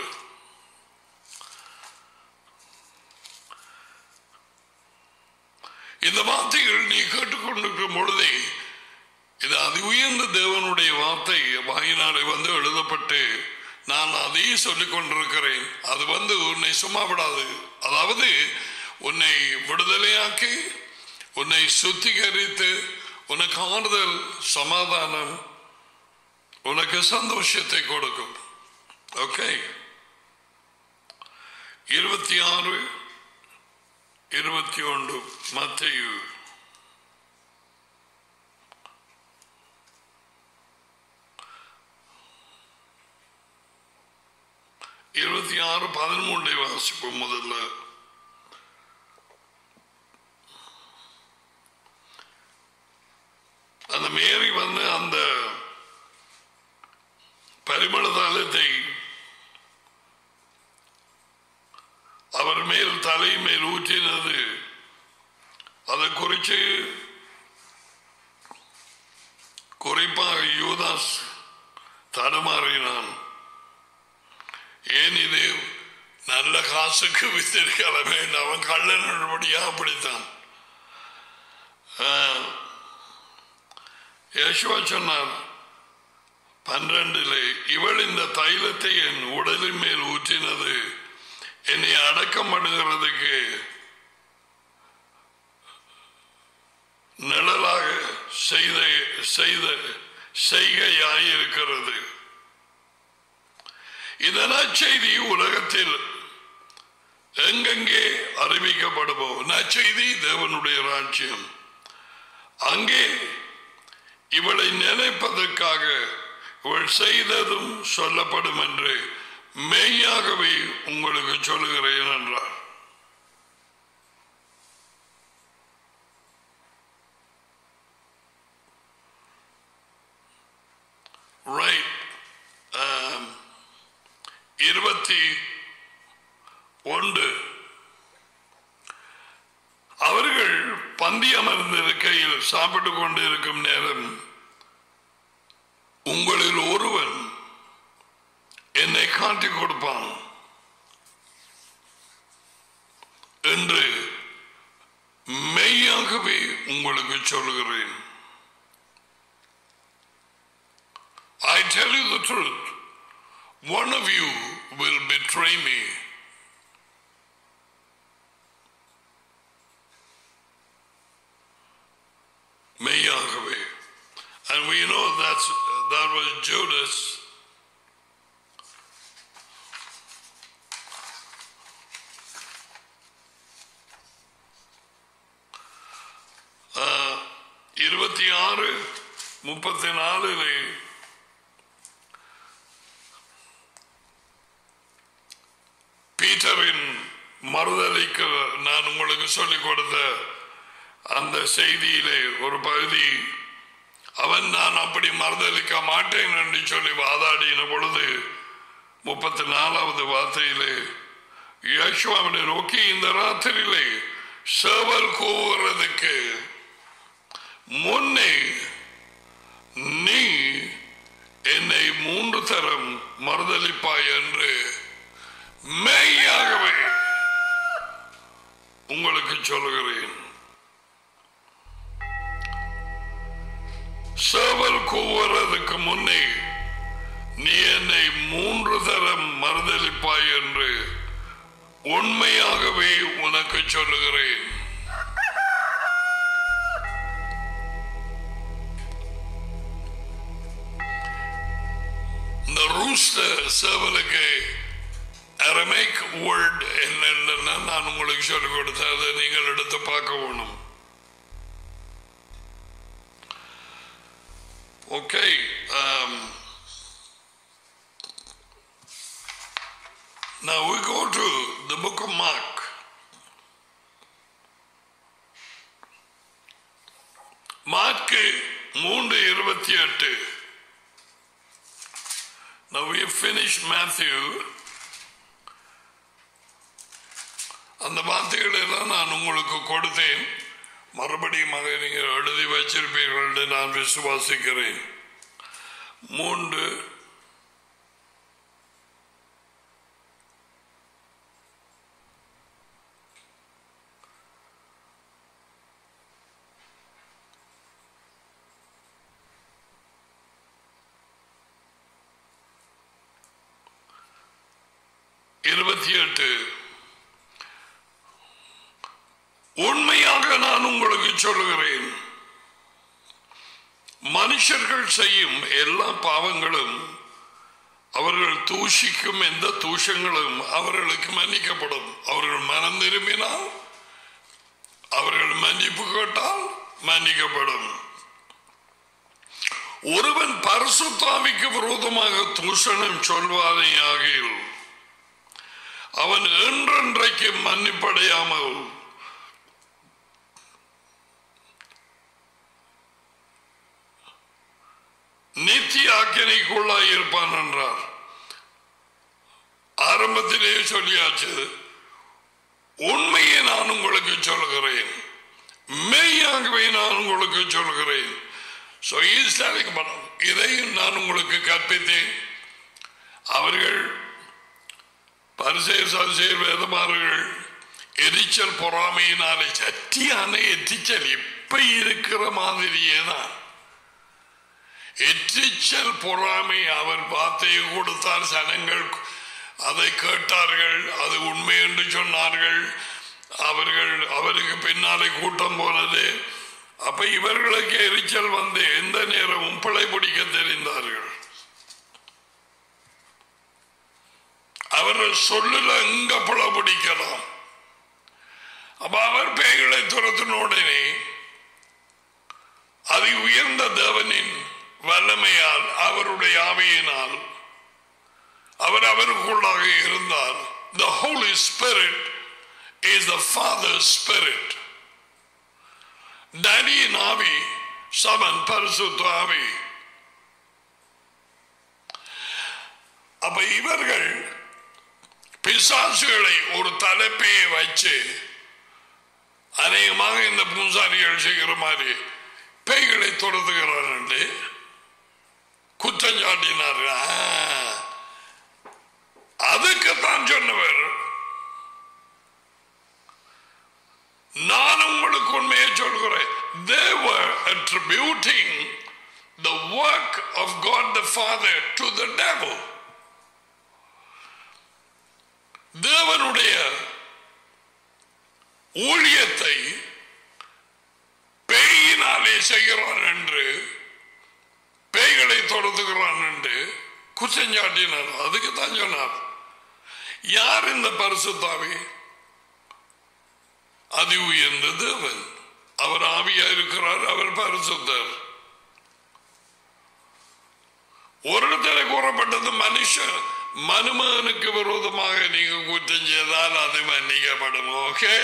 இந்த வார்த்தைகள் நீ கேட்டுக்கொண்டிருக்கும் பொழுதே இது அதி உயர்ந்த தேவனுடைய வார்த்தை வாயினாலே வந்து எழுதப்பட்டு நான் அதையே சொல்லிக் கொண்டிருக்கிறேன் அது வந்து உன்னை சும்மா விடாது அதாவது உன்னை விடுதலையாக்கி உன்னை சுத்திகரித்து உனக்கு ஆறுதல் சமாதானம் உனக்கு சந்தோஷத்தை கொடுக்கும் ஓகே இருபத்தி ஆறு இருபத்தி ஒன்று மத்தையு இருபத்தி ஆறு பதிமூன்றை வாசிப்போம் முதல்ல அந்த மேரி வந்து அந்த பரிமள தலத்தை அவர் மேல் தலை மேல் ஊற்றினது அதை குறித்து குறிப்பாக யூதாஸ் தடுமாறினான் ஏன் இது நல்ல காசுக்கு வித்திருக்கலமே அவன் கள்ளனபடியா அப்படித்தான் ஆஹ், யேசுவா சொன்னார் பன்னிரண்டிலே இவள் இந்த தைலத்தை என் உடலின் மேல் ஊற்றினது என்னை அடக்கம் பண்ணுகிறதுக்கு நிழலாக செய்த செய்த செய்கையாயிருக்கிறது இதனால் செய்தி உலகத்தில் எங்கெங்கே அறிவிக்கப்படுமோ நற்செய்தி தேவனுடைய ராஜ்யம் அங்கே இவளை நினைப்பதற்காக இவள் செய்ததும் சொல்லப்படும் என்று மெய்யாகவே உங்களுக்கு சொல்லுகிறேன் என்றார் ரைட் இருபத்தி ஒன்று அவர்கள் பந்தி அமர்ந்திருக்கையில் சாப்பிட்டுக் கொண்டிருக்கும் நேரம் உங்களில் ஒருவன் என்னை காட்டிக் கொடுப்பான் என்று மெய்யாகவே உங்களுக்கு சொல்லுகிறேன் I tell you the truth. One of you will betray me. மெய்யாகவே and we know that's that was Judas ஆஹ், இருபத்தி ஆறு முப்பத்தி நாலுலே பீட்டரின் மறுதலைக்கு நான் உங்களுக்கு சொல்லிக் கொடுத்த அந்த செய்தியிலே ஒரு பகுதி அவன் நான் அப்படி மறுதளிக்க மாட்டேன் என்று சொல்லி வாதாடின பொழுது முப்பத்தி நாலாவது வார்த்தையிலே யேசுவாவினை நோக்கி இந்த ராத்திரியிலே சேவல் கூவுறதுக்கு முன்னே நீ என்னை மூன்று தரம் மறுதளிப்பாய் என்று மெய்யாகவே உங்களுக்கு சொல்லுகிறேன் சேவல் கூவுறதுக்கு முன்னே நீ என்னை மூன்று தரம் மறுதளிப்பாய் என்று உண்மையாகவே உனக்கு சொல்லுகிறேன் இந்த ரூஸ்டர் சேவலுக்கு அரமேக் வேர்ட் என்னென்னா நான் உங்களுக்கு சொல்லிக் கொடுத்தேன் அதை நீங்கள் எடுத்து பார்க்க வேணும் okay Now we go to the book of Mark. Mark மூன்று இருபத்தி எட்டு Now we have finished Matthew. அந்த வார்த்தைகள் எல்லாம் நான் உங்களுக்கு கொடுத்தேன் மறுபடியும் அதை நீங்கள் எழுதி வச்சிருப்பீர்கள் என்று நான் விசுவாசிக்கிறேன் மூன்று இருபத்தி எட்டு உண்மையாக நான் உங்களுக்கு சொல்லுகிறேன் மனுஷர்கள் செய்யும் எல்லா பாவங்களும் அவர்கள் தூஷிக்கும் எந்த தூஷங்களும் அவர்களுக்கு மன்னிக்கப்படும் அவர்கள் மனம் திரும்பினால் அவர்கள் மன்னிப்பு கேட்டால் மன்னிக்கப்படும் ஒருவன் பரிசுத்தாவிக்கு விரோதமாக தூஷணம் சொல்வாதே ஆகியில் அவன் என்றென்றைக்கு மன்னிப்படையாமல் நித்திய ஆக்கினைக்குள்ளாய் இருப்பான் என்றார் ஆரம்பத்திலேயே சொல்லியாச்சு உண்மையை நான் உங்களுக்கு சொல்கிறேன் மெய்யாகவே நான் உங்களுக்கு சொல்கிறேன் So he is telling about இதையும் நான் உங்களுக்கு கற்பித்தேன் அவர்கள் பரிசெயர் சரிசெயர் வேதமார்கள் எரிச்சல் பொறாமையினாலே சட்டியான எரிச்சல் இப்ப இருக்கிற மாதிரியே தான் எரிச்சல் பொறாமை அவர் வார்த்தையை கொடுத்தார் சனங்கள் அதை கேட்டார்கள் அது உண்மை என்று சொன்னார்கள் அவர்கள் அவருக்கு பின்னாலே கூட்டம் போனது அப்ப இவர்களுக்கு எரிச்சல் வந்து எந்த நேரமும் பிழை பிடிக்க தெரிந்தார்கள் அவர்கள் சொல்லுல எங்க பிழை பிடிக்கலாம் அப்ப அவர் பேய்களை துரத்தின உடனே அதி உயர்ந்த தேவனின் வல்லமையால் அவருடைய ஆவியினால் அவர் அவருக்குள்ளாக இருந்தார் the holy spirit is the father's spirit டேடியின் ஆவி சமன் பரிசுத்த ஆவி அப்ப இவர்கள் பிசாசுகளை ஒரு தலைப்பையை வச்சு அநேகமாக இந்த பூசாரிகள் செய்கிற மாதிரி பேய்களை துரத்துகிறார்கள் குற்றம் சாட்டினார்கள் அதுக்குத்தான் சொன்னவர் நான் உங்களுக்கு உண்மையை சொல்கிறேன் they were attributing the work of God the Father to the devil தேவனுடைய ஊழியத்தை பேயினாலே செய்கிறான் என்று பேய்களை தொடர்ந்துகிறான் என்று குற்றஞ்சாட்டினார் அதுக்கு தான் சொன்னார் யார் இந்த பரிசுத்தாவி அதி உயர்ந்த தேவன் அவர் ஆவியா இருக்கிறார் அவர் பரிசுத்தர் ஒரு இடத்துல கூறப்பட்டது மனுஷன் மனுமகனுக்கு விரோதமாக நீங்க குற்றம் செய்தால் அது மன்னிக்கப்படும் ஓகே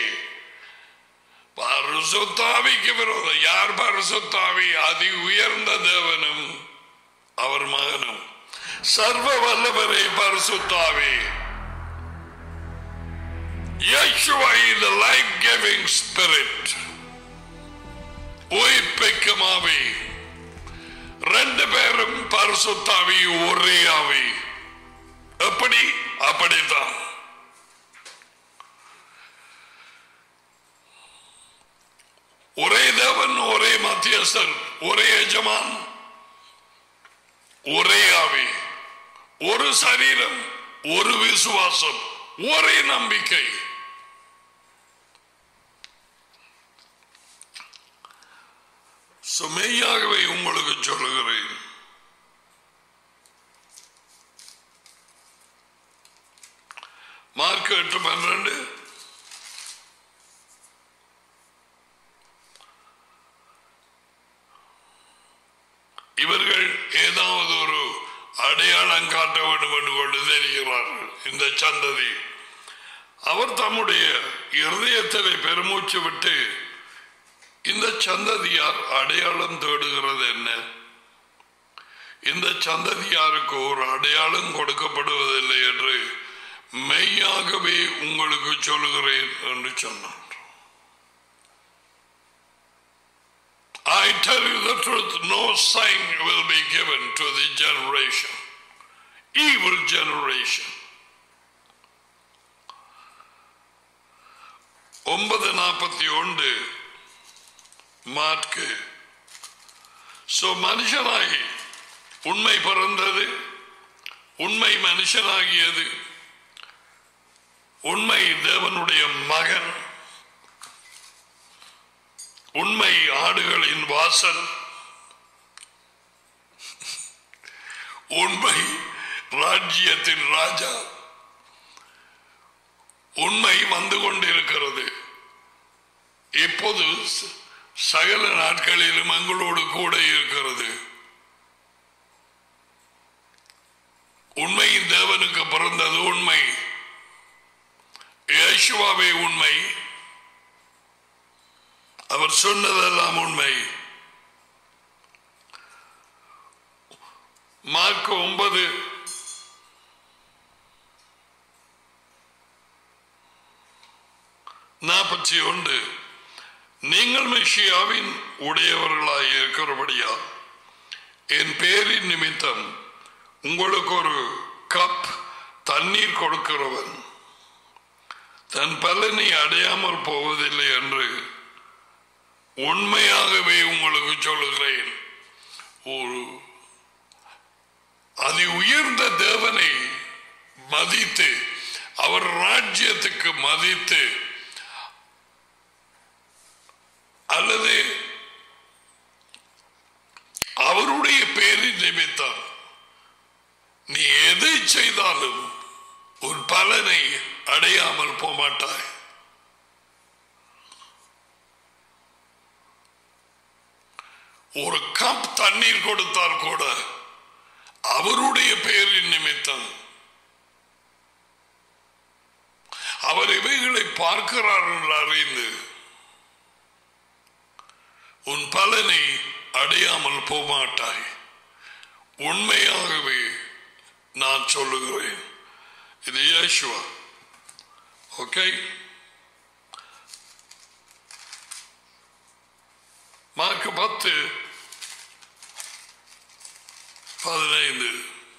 பரிசுத்தாவிக்கு விரோதம் யார் பரிசுத்தாவி அதி உயர்ந்த தேவனும் அவர் மகனும் சர்வ வல்லவரை பரிசுத்தாவி Yeshua is the life-giving spirit. உயிர்ப்பிக்கும் ஆவி ரெண்டு பேரும் பரிசுத்தாவி ஒரே ஆவி எப்படி அப்படித்தான் ஒரே தேவன் ஒரே மத்தியஸ்தர் ஒரே எஜமான் ஒரே ஆவி ஒரு சரீரம் ஒரு விசுவாசம் ஒரே நம்பிக்கை சுமையாகவே உங்களுக்கு சொல்லுகிறேன் மார்க் எட்டு பன்னிரண்டு இவர்கள் ஏதாவது ஒரு அடையாளம் காட்ட வேண்டும் என்று கொண்டு தெரிகிறார்கள் இந்த சந்ததி அவர் தம்முடைய இருதயத்திலே பெருமூச்சு விட்டு இந்த சந்ததியார் அடையாளம் தேடுகிறது என்ன இந்த சந்ததியாருக்கு ஒரு அடையாளம் கொடுக்கப்படுவதில்லை என்று மெய்யாகவே உங்களுக்கு சொல்லுகிறேன் என்று சொன்னார் I tell you the truth, no sign will be given to the generation, evil generation. ஒன்பது நாற்பத்தி ஒன்று மார்க்கு சோ மனுஷனாகி உண்மை பிறந்தது உண்மை மனுஷனாகியது உண்மை தேவனுடைய மகன் உண்மை ஆடுகளின் வாசல் உண்மை ராஜ்யத்தின் ராஜா உண்மை வந்து கொண்டிருக்கிறது இப்போது ச- சகல நாட்களிலும் எங்களோடு கூட இருக்கிறது உண்மையின் தேவனுக்கு பிறந்தது உண்மை இயேசுவாவே உண்மை அவர் சொன்னதெல்லாம் உண்மை மார்க் ஒன்பது நாற்பத்தி ஒன்று நீங்கள் மெஷியாவின் உடையவர்களாய் இருக்கிறபடியா என் பேரின் நிமித்தம் உங்களுக்கு ஒரு கப் தண்ணீர் கொடுக்கிறவன் தன் பலனை அடையாமல் போவதில்லை என்று உண்மையாகவே உங்களுக்கு சொல்லுகிறேன் ஒரு அதி உயர்ந்த தேவனை மதித்து அவர் ராஜ்யத்துக்கு மதித்து அல்லது அவருடைய பேரின் நிமித்தம் நீ எதை செய்தாலும் உன் பலனை அடையாமல் போமாட்டாய் ஒரு கப் தண்ணீர் கொடுத்தால் கூட அவருடைய பெயரின் நிமித்தம் அவர் இவைகளை பார்க்கிறார் என்று அறிந்து உன் பலனை அடையாமல் போமாட்டாய் உண்மையாகவே நான் சொல்லுகிறேன் இது இயேசுவா ஓகே மார்க் பத்து பதினைந்து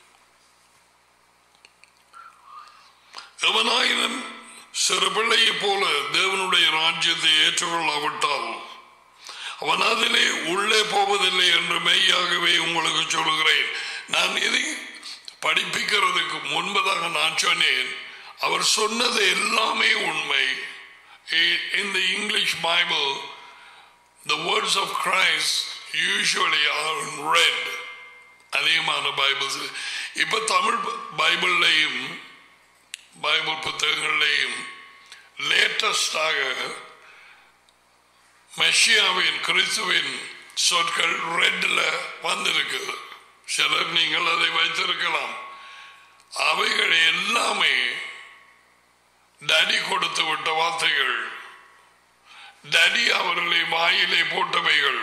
எவனாயினும் சிறு பிள்ளையைப் போல தேவனுடைய ராஜ்யத்தை ஏற்றுக்கொள்ளாவிட்டால் அவன் அதிலே உள்ளே போவதில்லை என்று மெய்யாகவே உங்களுக்கு சொல்லுகிறேன் நான் இதை படிப்பிக்கிறதுக்கு முன்பதாக நான் சொன்னேன் அவர் சொன்னது எல்லாமே உண்மை in the English Bible the words of Christ usually are in red அதிகமான பைபிள்ஸ் இப்ப தமிழ் பைபிள்லையும் பைபிள் புத்தகங்கள்லையும் லேட்டஸ்டாக மெஷியாவின் கிறிஸ்துவின் சொற்கள் ரெட்ல வந்திருக்குது சிலர் நீங்கள் அதை வைத்திருக்கலாம் அவைகள் எல்லாமே டடி கொடுத்து விட்ட வார்த்தைகள் டடி அவர்களை வாயிலே போட்டவைகள்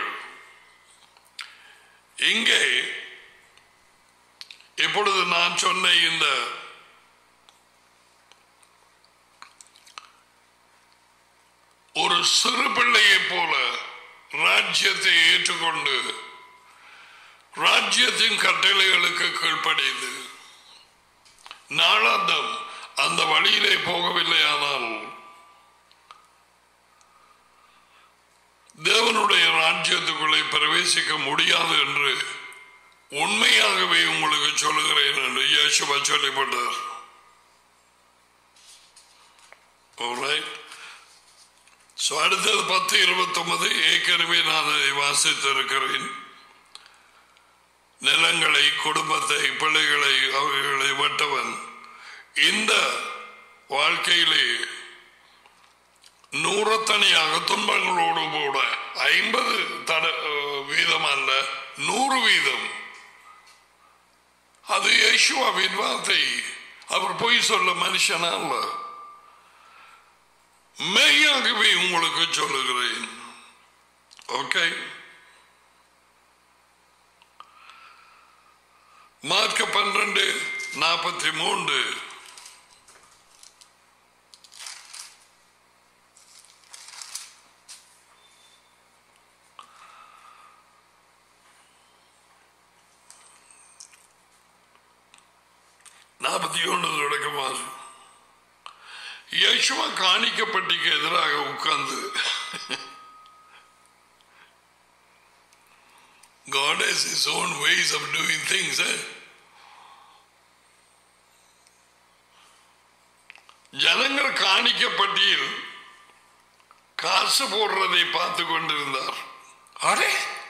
இங்கே இப்பொழுது நான் சொன்ன இந்த ஒரு சிறு பிள்ளையைப் போல ராஜ்யத்தை ஏற்றுக்கொண்டு ராஜ்யத்தின் கட்டளைகளுக்கு கீழ்ப்படைந்து நாளாந்தம் அந்த வழியிலே போகவில்லை ஆனால் தேவனுடைய ராஜ்யத்துக்குள்ளே பிரவேசிக்க முடியாது என்று உண்மையாகவே உங்களுக்கு சொல்லுகிறேன் என்று இயேசுவா சொல்லப்பட்டார் Alright. So, அடுத்தது பத்து இருபத்தி ஒன்பது ஏற்கனவே நான் அதை வாசித்திருக்கிறேன் நிலங்களை குடும்பத்தை பிள்ளைகளை அவைகளை வெட்டவன் இந்த வாழ்க்கையிலே நூறத்தனியாக துன்பங்களோடு கூட ஐம்பது தட அஹ், வீதம் அல்ல நூறு வீதம் அது யேசுவாவின் வார்த்தை அவர் பொய் சொல்ல மனுஷனா அல்ல மெய்யாகவே உங்களுக்கு சொல்லுகிறேன் ஓகே மார்க்க பன்னிரண்டு நாற்பத்தி மூன்று நாற்பத்தி ஒன்று தொடக்கமாக யேசுவா காணிக்கப்பட்டிக்கு எதிராக உட்கார்ந்து God has his own ways of doing things. Eh? ஜனங்கள் காணிக்கப்பட்டியில் காசு போடுறதை பார்த்து கொண்டிருந்தார் அடே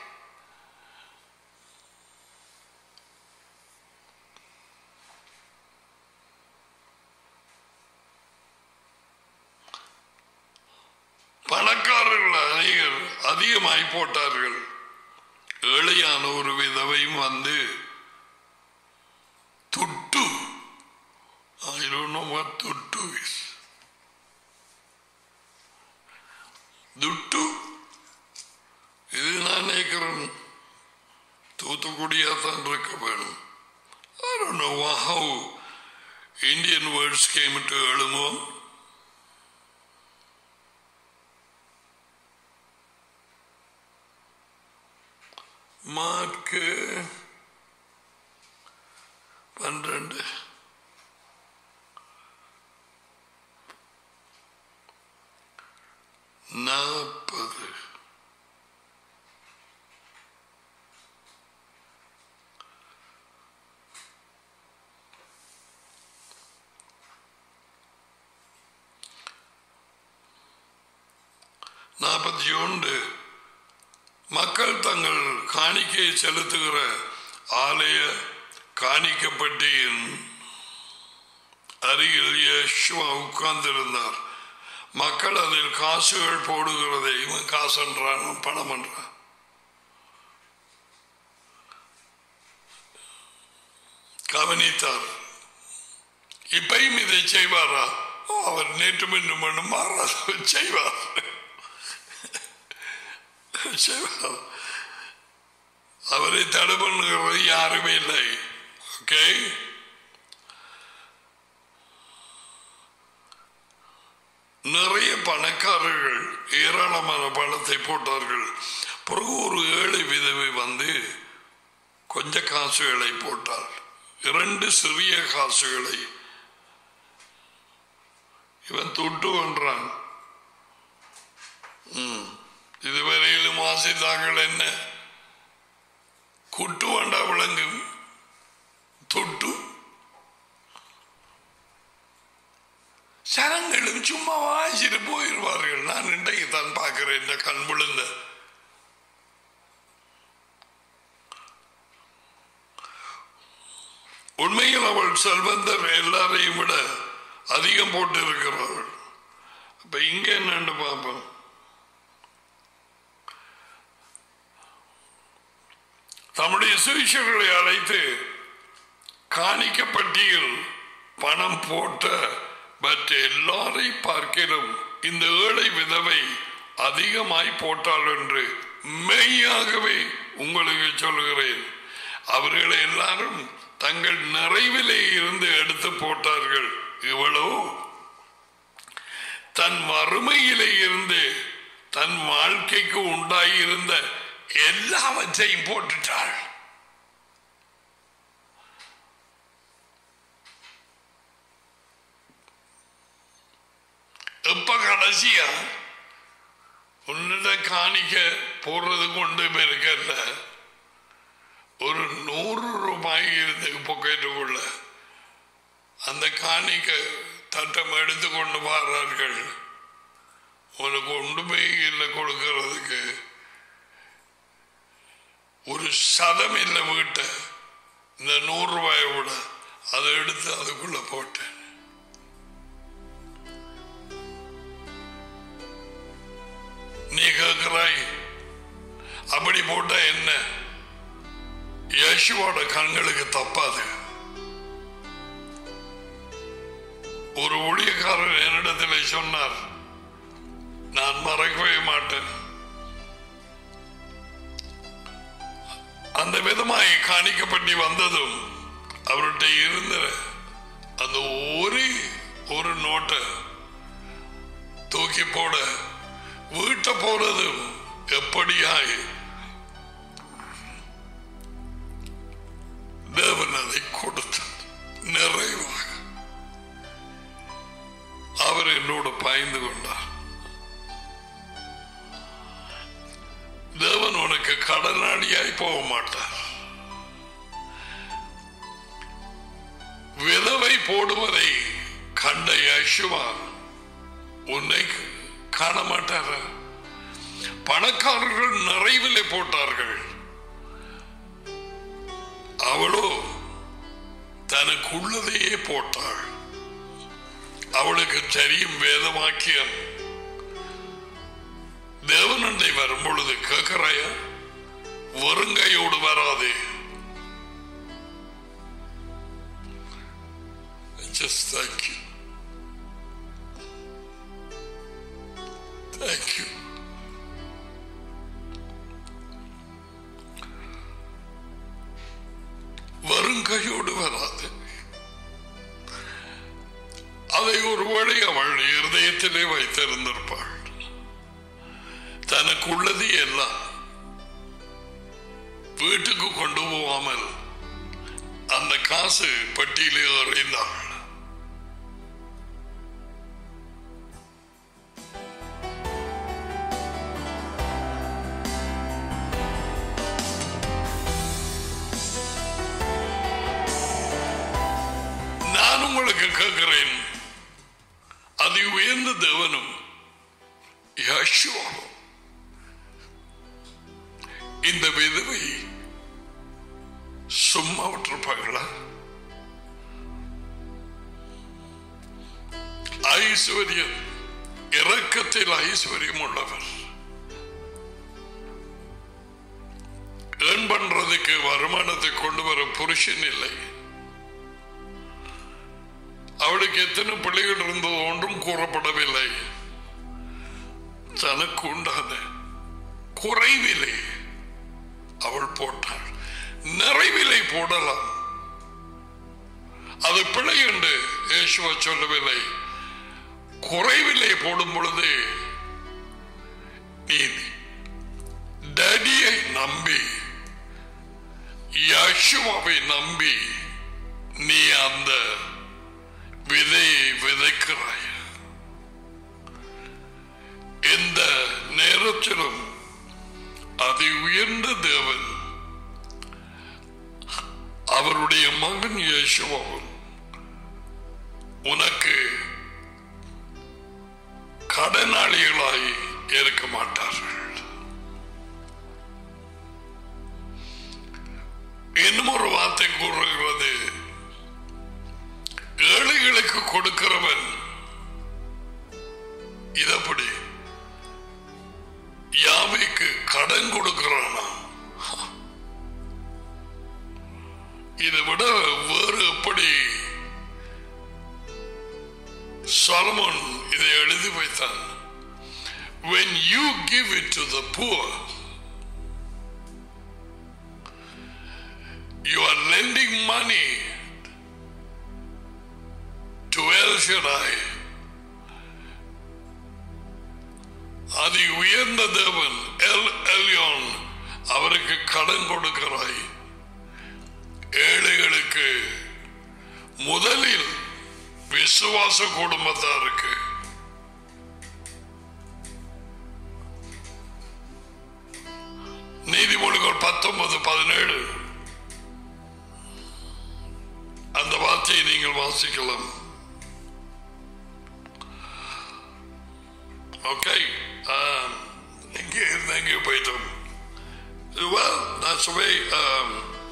பணக்காரர்கள் அநேகர் அதிகமாய் போட்டார்கள் ஏழையான ஒரு விதவையும் வந்து துட்டு I don't know what துட்டு is. துட்டு இது நான் நினைக்கிறேன் தூத்துக்குடியா தான் இருக்க வேணும் I don't know how Indian words came to எழுமோ மார்க்கு பன்னிரண்டு நாற்பது நாற்பத்தி ஒன்று மக்கள் தங்கள் காணிக்கையை செலுத்துகிற ஆலய காணிக்கப்பட்டியின் அருகில் யேசுவா உட்கார்ந்திருந்தார் மக்கள் அதில் காசுகள் போடுகிறதை இவன் காசுன்றான் பணம் என்றான் கவனித்தார் இப்பையும் இதை செய்வாரா ஓ, அவர் நேற்று மீண்டும் மீண்டும் மாறாத செய்வார் செய்வார் அவரை தடை பண்ணுகிறது யாருமே இல்லை ஓகே நிறைய பணக்காரர்கள் ஏராளமான பணத்தை போட்டார்கள் பிறகு ஒரு ஏழை விதவை வந்து கொஞ்ச காசுகளை போட்டாள் இரண்டு சிறிய காசுகளை இவன் துட்டு என்றான் ம். இதுவரையிலும் வாசித்தார்கள் என்ன குட்டு வேண்டா விளங்கும் தொட்டு சனங்களும் சும்மா வாசிட்டு போயிடுவார்கள் நான் இன்றைக்கு தான் பார்க்கிறேன் இந்த கண் விழுந்த உண்மையில் அவள் செல்வந்தர் எல்லாரையும் விட அதிகம் போட்டு இருக்கிறார்கள் அப்ப இங்க என்னன்னு பார்ப்போம் தம்முடைய சுவிசர்களை அழைத்து காணிக்கப்பட்டியில் பணம் போட்ட மற்ற எல்லாரை பார்க்கிலும் இந்த ஏழை விதவை அதிகமாய் போட்டாள் என்று மெய்யாகவே உங்களுக்கு சொல்லுகிறேன் அவர்கள் எல்லாரும் தங்கள் நிறைவிலே இருந்து எடுத்து போட்டார்கள் இவளோ தன் வறுமையிலே இருந்து தன் வாழ்க்கைக்கு உண்டாயிருந்த எல்லாவற்றையும் போட்டுட்டாள் எப்ப கடைசியா உன்னிட காணிக்க போடுறது கொண்டு இருக்கல ஒரு நூறு ரூபாய் இருந்து பொக்கெட்டுக்குள்ள அந்த காணிக்க தட்டம் எடுத்து கொண்டு வாரார்கள் உனக்கு ஒன்றுமே இல்லை கொடுக்கறதுக்கு ஒரு சதம் இல்லை வீட்டை இந்த நூறு ரூபாயை விட அதை எடுத்து அதுக்குள்ள போட்டேன் நீ கேட்கிறாய் அப்படி போட்டா என்ன யேசுவோட கண்களுக்கு தப்பாது ஒரு ஊழியக்காரர் என்னிடத்தில் சொன்னார் நான் மறக்கவே மாட்டேன் அந்த விதமாய் காணிக்கப்பட்டி வந்ததும் அவர்கிட்ட இருந்த அந்த ஒரு ஒரு நோட்டை தூக்கி போட வீட்டை போறதும் எப்படியாய் தேவன் அதை கொடுத்தார் நிறைவாக அவர் என்னோடு பாய்ந்து கொண்டார் தேவன் உனக்கு கடனாளியாய் போக மாட்டார் விதவை போடுவதை கண்ட யசுவா உன்னை காண மாட்டார பணக்காரர்கள் நிறைவிலே போட்டார்கள் அவளோ தனக்குள்ளதையே போட்டாள் அவளுக்கு தெரியும் வேதவாக்கியம் தேவனண்டை வரும் பொழுது கேட்கிறாயா வருங்கையோடு வராதே Just thank you. Thank you. வருங்கையோடு வராது அதை ஒருவேளை அவள் இருதயத்திலே வைத்திருந்திருப்பாள் தனக்கு உள்ளது எல்லாம் வீட்டுக்கு கொண்டு போகாமல் அந்த காசு பட்டியலே எறிந்தாள் நான் உங்களுக்கு கேட்கிறேன் அதி உயர்ந்த தேவனும் யேசுவாவும் இந்த விதவை சும்மா விட்டிருப்பாங்களா ஐஸ்வர்யம் இரக்கத்தில் ஐஸ்வர்யம் உள்ளவர் ஏன் பண்றதுக்கு வருமானத்தை கொண்டு வர புருஷன் இல்லை அவளுக்கு எத்தனை பிள்ளைகள் இருந்தது ஒன்றும் கூறப்படவில்லை தனக்கு உண்டான குறைவிலை அவள் போட்டாள் நிறைவிலை போடலாம் அது பிழை என்று இயேசுவ சொல்லவில்லை குறைவிலை போடும் பொழுது நீ டடியை நம்பி யசுவாவை நம்பி நீ அந்த விதையை விதைக்கிறாய் எந்த நேரத்திலும் அதி உயர்ந்த தேவன் அவருடைய மகன் இயேசுவாவும் உனக்கு கடனாளிகளாய் இருக்க மாட்டார்கள் இன்னும் ஒரு வார்த்தை கூறுகிறது ஏழைகளுக்கு கொடுக்கிறவன் இதப்படி யாவைக்கு கடன் கொடுக்கிறானா இதை விட வேறு எப்படி சாலமோன் இதை எழுதி வைத்தான் when you give it to the poor you are lending money to El Shaddai அதி உயர்ந்த தேவன் எல் எல்யோன் அவருக்கு கடன் கொடுக்கிறாய் ஏழைகளுக்கு முதலில் விசுவாச குடும்பத்தாருக்கு எடுத்துக்கொள் பத்தொன்பது பதினேழு அந்த வார்த்தையை நீங்கள் வாசிக்கலாம் ஓகே எங்கே இருந்து எங்கே போயிட்டோம் Well, that's the way. Um,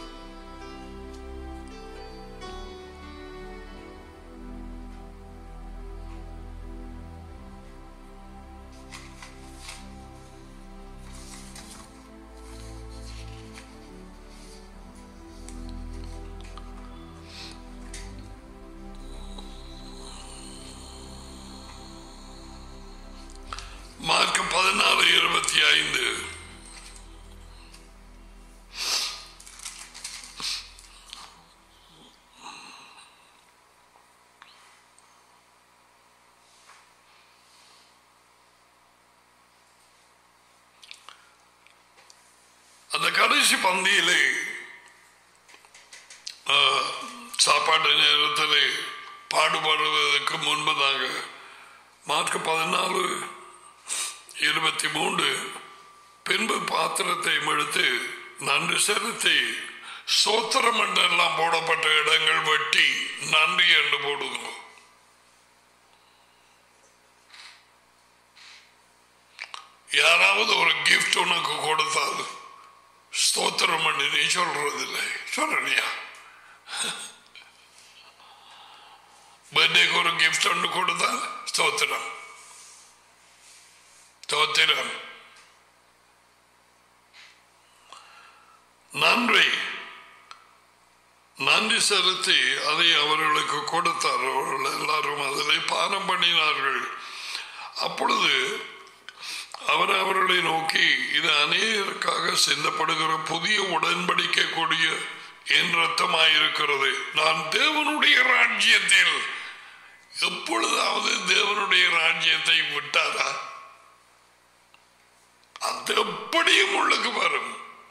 Mark பதினாறு இருபத்தி ஐந்து அந்த கடைசி பந்தியிலே ஆ, சாப்பாட்டு நேரத்தில் பாடுபடுவதற்கு முன்பதாக மார்க் பதினாலு இருபத்தி மூன்று பின்பு பாத்திரத்தை எடுத்து நன்றி செலுத்தி சோத்திரம் என்றெல்லாம் போடப்பட்ட இடங்கள் வெட்டி நன்றி என்று போடுங்க யாராவது ஒரு கிஃப்ட் உனக்கு கொடுத்தால் ஸ்தோத்திரம் பண்ணி நீ சொல்றதில்லை சொல்றியா பர்த்டேக்கு ஒரு கிஃப்ட் ஒன்று கொடுத்தால் ஸ்தோத்திரம் ஸ்தோத்திரம் நன்றி நன்றி செலுத்தி அதை அவர்களுக்கு கொடுத்தார் அவர்கள் எல்லாரும் அதில் பானம் பண்ணினார்கள் அப்பொழுது அவர் அவர்களை நோக்கி இது அநேகருக்காக சிந்தப்படுகிற புதிய உடன்படிக்கை கூடிய என் ரத்தமாயிருக்கிறது நான் தேவனுடைய ராஜ்யத்தில் எப்பொழுதாவது தேவனுடைய ராஜ்யத்தை விட்டாரா அது எப்படியும் உள்ளுக்கு வரும்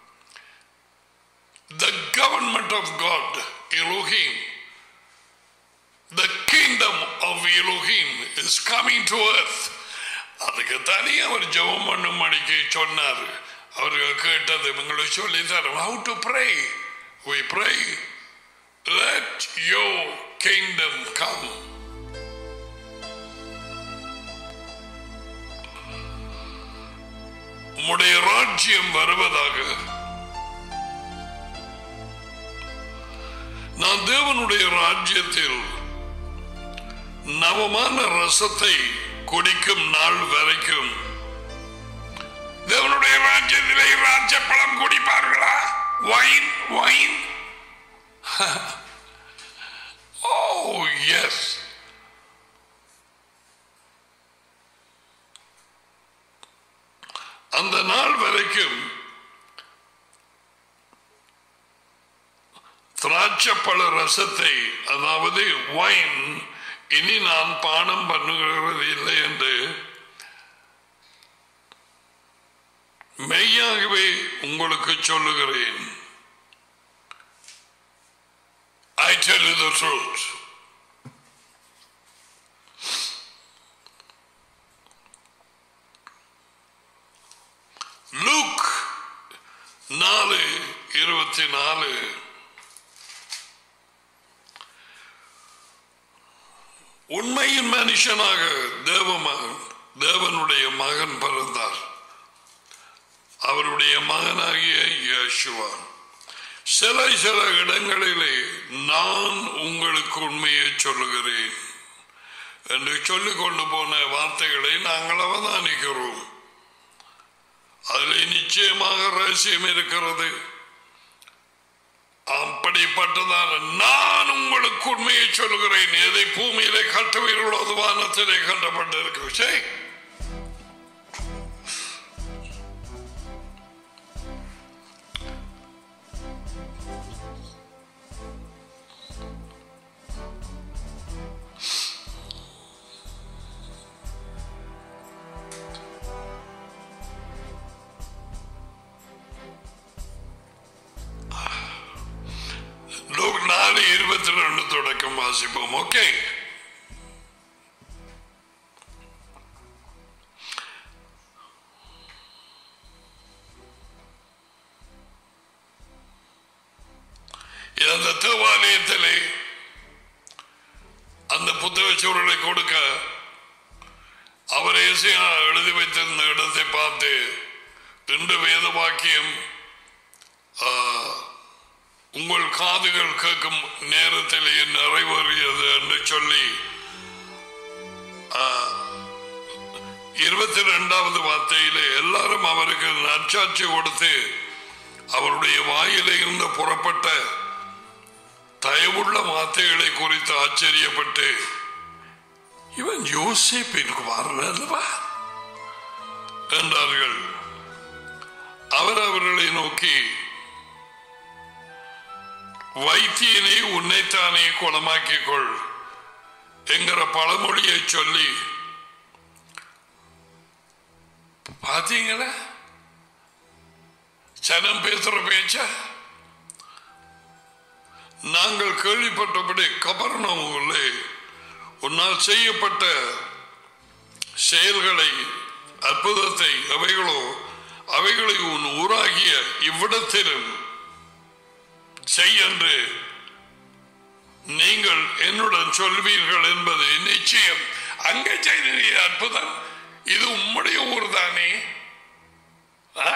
the government of God, Elohim, the kingdom of Elohim is coming to earth. அதுக்கு தனி அவர் ஜெபம் பண்ணும் மணிக்கு சொன்னார் அவர்கள் கேட்டது உங்களுக்கு சொல்லி தரும் how to pray we pray let your kingdom come உம்முடைய ராஜ்யம் வருவதாக நான் தேவனுடைய ராஜ்யத்தில் நவமான ரசத்தை குடிக்கும் நாள் வரைக்கும் தேவனுடைய ராஜ்யத்திலே ராஜ்ய பழம் குடிப்பார்களா வைன் வைன் ஓ எஸ் அந்த நாள் வரைக்கும் திராட்சப்பழ ரசத்தை அதாவது வைன் இனி நான் பானம் பண்ணுகிறது இல்லை என்று மெய்யாகவே உங்களுக்கு சொல்லுகிறேன் I tell you the truth. Luke நாலு இருபத்தி நாலு உண்மையின் மனுஷனாக தேவமகன் தேவனுடைய மகன் பிறந்தார் அவருடைய மகனாகிய இயேசுவா சில சில இடங்களிலே நான் உங்களுக்கு உண்மையை சொல்லுகிறேன் என்று சொல்லிக் கொண்டு போன வார்த்தைகளை நாங்கள் அவதானிக்கிறோம் அதில் நிச்சயமாக ரகசியம் இருக்கிறது அப்படிப்பட்டதான நான் உங்களுக்கு உண்மையை சொல்லுகிறேன் எதை பூமியிலே கட்டுவீர்களோ அது வானத்திலே கட்டப்பட்டிருக்கு சரி லூக் நாலு இருபத்தி ரெண்டு தொடக்கம் வாசிப்போம் ஓகே சமயத்திலே அந்த புத்தக சூழலை கொடுக்க அவர் ஏசியா எழுதி வைத்திருந்த இடத்தை பார்த்து இன்று வேத வாக்கியம் ஆ, உங்கள் காதுகள் கேட்கும் நேரத்திலே நிறைவேறியது என்று சொல்லி இருபத்தி ரெண்டாவது வார்த்தையிலே எல்லாரும் அவருக்கு நற்சாட்சி கொடுத்து அவருடைய வாயிலே இருந்து புறப்பட்ட தயவுள்ள வார்த்தைகளை குறித்து ஆச்சரியப்பட்டு இவன் யோசிப்பின் குமாரன் அல்லவா என்றார்கள் அவர் அவர்களை நோக்கி வைத்தியனை உன்னைத்தானே குணமாக்கிக் கொள் என்கிற பழமொழியை சொல்லி பாத்தீங்களா ஜனம் பேசுற பேச்ச நாங்கள் கேள்விப்பட்டபடி கபர்ணமுலே உன்னால் செய்யப்பட்ட செயல்களை அற்புதத்தை அவைகளோ அவைகளை உன் ஊராகிய இவ்விடத்திலும் செய் என்று நீங்கள் என்னுடன் சொல்வீர்கள் என்பது நிச்சயம் அங்கே செய்த அற்புதம் இது உம்முடைய ஊர் தானே ஆ?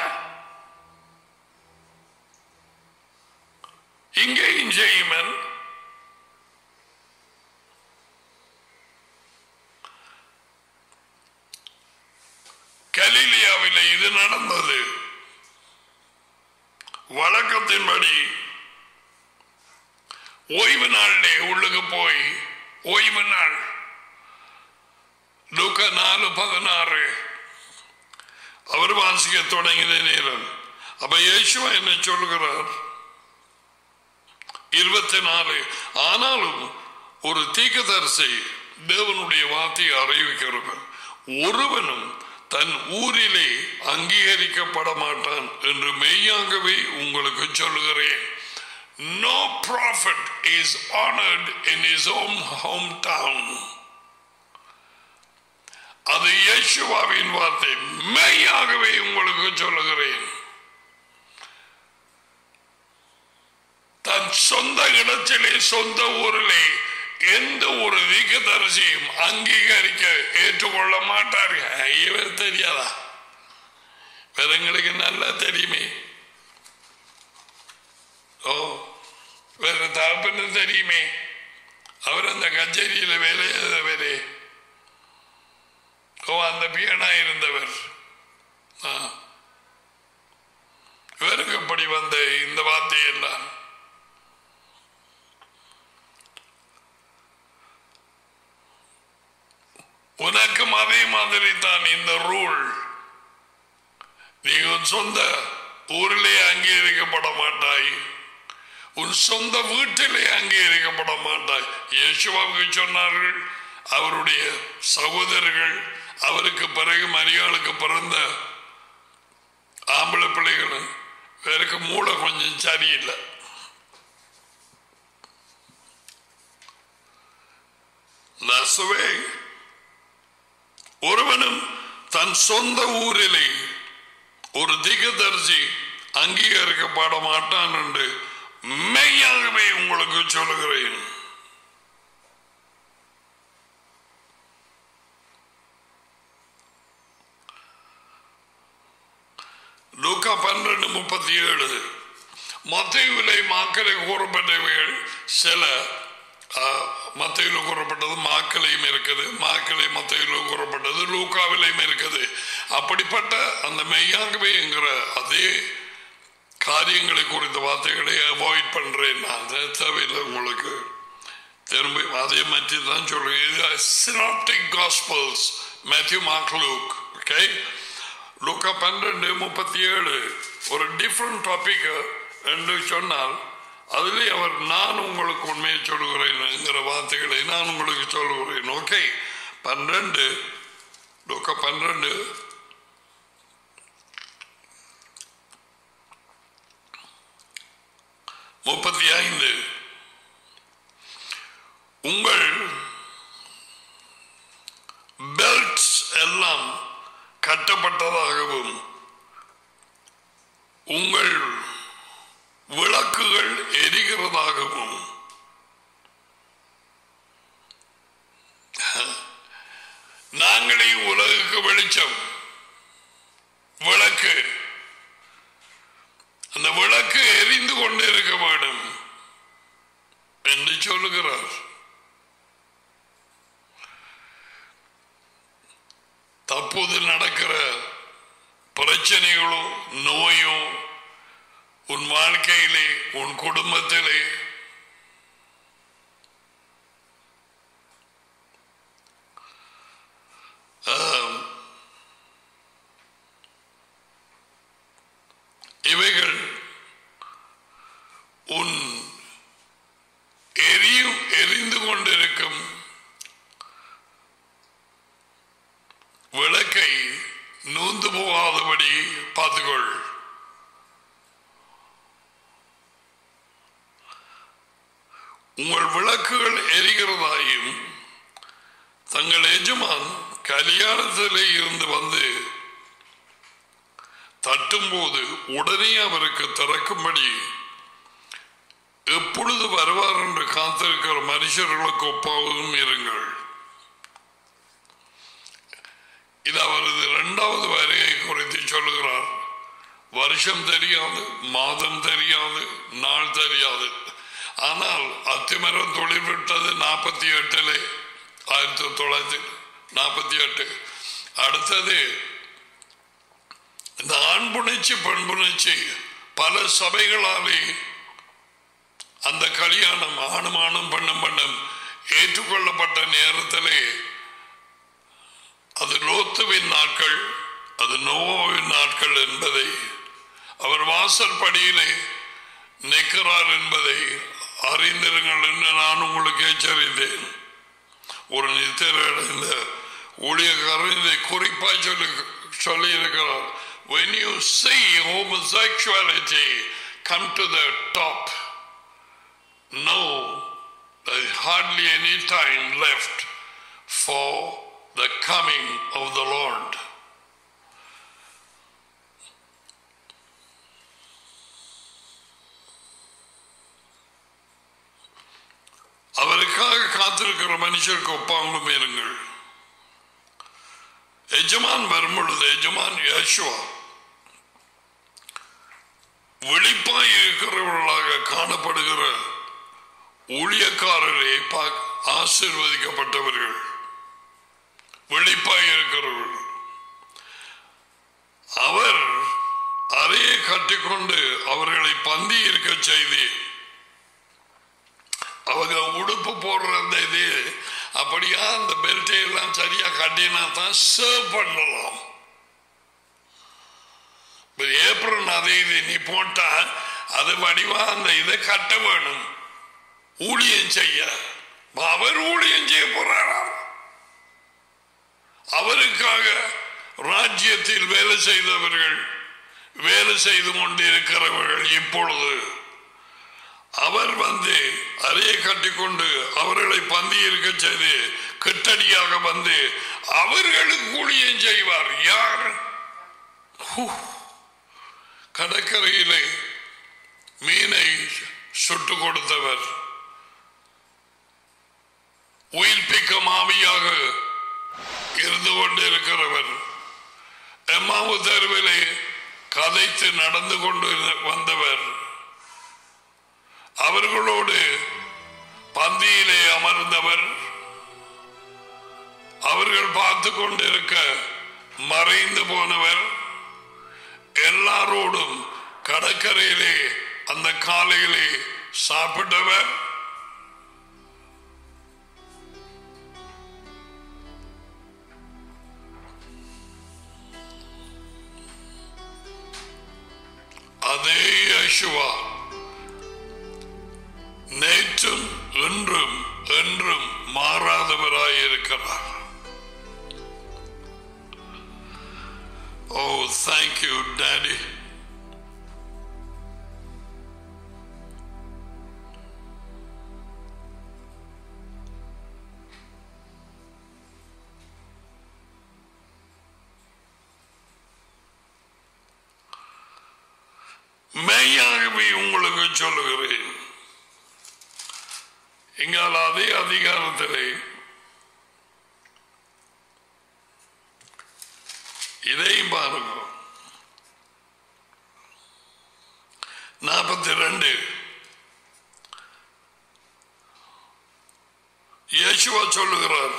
இங்கேயும் செய்யுமன் கலீலியாவில் இது நடந்தது வழக்கத்தின்படி ஓய்வு நாளிலே உள்ளுக்கு போய் ஓய்வு நாள் லூக்க நாலு பதினாறு அவர் வாசிக்க தொடங்கின நேரம் அப்ப இயேசுவா என்ன சொல்லுகிறார் இருபத்தி நாலு ஆனாலும் ஒரு தீக்கதரிசி தேவனுடைய வார்த்தையை அறிவிக்கிறவன் ஒருவனும் தன் ஊரிலே அங்கீகரிக்கப்பட மாட்டான் என்று மெய்யாகவே உங்களுக்கு சொல்லுகிறேன் No prophet is honored in his own hometown. அது இயேசுவாவின் வார்த்தை மெய்யாகவே உங்களுக்கு சொல்லுகிறேன் தன் சொந்த இடத்திலே சொந்த ஊரிலே எந்த ஒரு தீர்க்கதரிசியும் அங்கீகரிக்க ஏற்றுக்கொள்ள மாட்டார்கள் இவர் தெரியாதா வேற எங்களுக்கு நல்லா தெரியுமே ஓ வேற தகப்பன்னு தெரியுமே அவர் அந்த கச்சேரியில வேலை செய்தவரே ஓ அந்த பியனா இருந்தவர் ஆ. இவருக்கு எப்படி வந்த இந்த வார்த்தை எல்லாம் உனக்கும் அதே மாதிரி தான் இந்த ரூல் நீ உன் சொந்த ஊரிலே அங்கீகரிக்கப்பட மாட்டாய் உன் சொந்த வீட்டிலே அங்கீகரிக்கப்பட மாட்டாய் இயேசுவாவுக்கு சொன்னார்கள் அவருடைய சகோதரர்கள் அவருக்கு பிறகு மரியாளுக்கு பிறந்த ஆம்பளை பிள்ளைகளும் வேருக்கு மூளை கொஞ்சம் சரியில்லை That's the way. ஒருவனும் தன் சொந்த ஊரிலே ஒரு திகதரிசி அங்கீகரிக்கப்பட மாட்டான் என்று மெய்யாகவே உங்களுக்கு சொல்லுகிறேன் லூக்கா பன்னிரண்டு முப்பத்தி ஏழு மத்தையிலே மாக்களை கூறப்பட்டவைகள் சில மத்தையில் கூறப்பட்டது மாக்களையும் இருக்குது மாக்களை மத்தையில் கூறப்பட்டது லூக்காவிலையும் இருக்குது அப்படிப்பட்ட அந்த மெய்யாகவே என்கிற அதே காரியங்களை குறித்த வார்த்தைகளை அவாய்ட் பண்றேன் நான் அது தேவையில்லை உங்களுக்கு திரும்பி அதே மாதிரி தான் சொல்றேன் synoptic gospels Matthew Mark Luke okay லூக்கா பன்னெண்டு முப்பத்தி ஏழு ஒரு டிஃப்ரெண்ட் டாபிக் என்று சொன்னால் அதிலே அவர் நான் உங்களுக்கு உண்மையை சொல்லுகிறேன்ங்கிற வார்த்தைகளை நான் உங்களுக்கு சொல்லுகிறேன் ஓகே பன்னிரண்டு லூக்கா பன்னிரண்டு முப்பத்தி ஐந்து உங்கள் பெல்ட்ஸ் எல்லாம் கட்டப்பட்டதாகவும் உங்கள் விளக்குகள் எரிகிறதாகவும் கொண்டிருக்க வேண்டும் என்று சொல்லுகிறார் தற்போது நடக்கிற பிரச்சனைகளோ நோயோ உன் வாழ்க்கையிலே உன் குடும்பத்திலே ஆம், இவைகள் உன் எரியும் எரிந்து கொண்டிருக்கும் விளக்கை நூந்து போகாதபடி பார்த்துக்கொள் உங்கள் விளக்குகள் எரிகிறதாயும் தங்கள் எஜமான் கல்யாணத்திலே இருந்து வந்து தட்டும்போது உடனே அவருக்கு திறக்கும்படி எப்பொழுது வருவார் என்று காத்திருக்கிற மனுஷர்களுக்கு ஒப்பாகவும் இருங்கள் இது அவரது இரண்டாவது வருகை குறித்து சொல்லுகிறார் வருஷம் தெரியாது மாதம் தெரியாது நாள் தெரியாது ஆனால் அத்திமரம் தொழில் விட்டது நாற்பத்தி எட்டிலே ஆயிரத்தி தொள்ளாயிரத்தி நாற்பத்தி எட்டு அடுத்தது இந்த ஆண் புணர்ச்சி பெண் புணர்ச்சி பல சபைகளாலே அந்த கல்யாணம் ஆணும் ஆணும் பெண்ணும் பெண்ணும் ஏற்றுக்கொள்ளப்பட்ட நேரத்திலே அது லோத்துவின் நாட்கள் அது நோவின் நாட்கள் என்பதை அவர் வாசல் படியிலே நிற்கிறார் என்பதை அறிந்திருங்கள் என்று நான் உங்களுக்கு எச்சரித்தேன் ஒரு நித்திரடைந்த ஊழியக்காரர் இதை குறிப்பாய் சொல்லி சொல்லி இருக்கிறார் when you see homosexuality come to the top no there is hardly any time left for the coming of the Lord. அவருக்காக காத்திருக்கிற மனுஷருக்கு ஒப்பாங்களும் இருங்கள் எஜமான் வரும் பொழுது எஜமான் யேசுவா வெளிப்பாய் இருக்கிறவர்களாக காணப்படுகிற ஊழியக்காரரை பா- ஆசீர்வதிக்கப்பட்டவர்கள் வெளிப்பாய் இருக்கிறவர்கள் அவர் அறையை கட்டிக்கொண்டு அவர்களை பந்தி இருக்க செய்து அவங்க உடுப்பு போடுற அந்த இது அப்படியா அந்த பெல்ட்டை எல்லாம் சரியா கட்டினா தான் சர்வ் பண்ணலாம் இப்ப ஏப்ரல் அதை இது நீ போட்டா அது வடிவா அந்த இதை கட்ட வேணும் ஊழியம் செய்ய அவர் ஊழியம் செய்ய போறாராம் அவருக்காக ராஜ்யத்தில் வேலை செய்தவர்கள் வேலை செய்து கொண்டிருக்கிறவர்கள் இப்பொழுது அவர் வந்து அறையை கட்டிக்கொண்டு அவர்களை பந்தி இருக்க செய்து கெட்டடியாக வந்து அவர்களுக்கு ஊழியம் செய்வார் யார் ஹூ. கடற்கரையிலே மீனை சுட்டு கொடுத்தவர் உயிர்ப்பிக்க மாவியாக இருந்து கொண்டிருக்கிறவர் எம்மாவு தெருவிலே கதைத்து நடந்து கொண்டு வந்தவர் அவர்களோடு பந்தியிலே அமர்ந்தவர் அவர்கள் பார்த்து கொண்டிருக்க மறைந்து போனவர் எல்லாரோடும் கடற்கரையிலே அந்த காலையிலே சாப்பிட்டவர் அதே யேசுவா நேற்றும் இன்றும் என்றும் மாறாதவராயிருக்கிறார் ஓ தேங்க்யூ டாடி மெய்யாகவே உங்களுக்கு சொல்லுகிறேன் எங்கால் அதே அதிகாரத்திலே இதையும் பாருங்க நாற்பத்தி ரெண்டு இயேசுவா சொல்லுகிறார்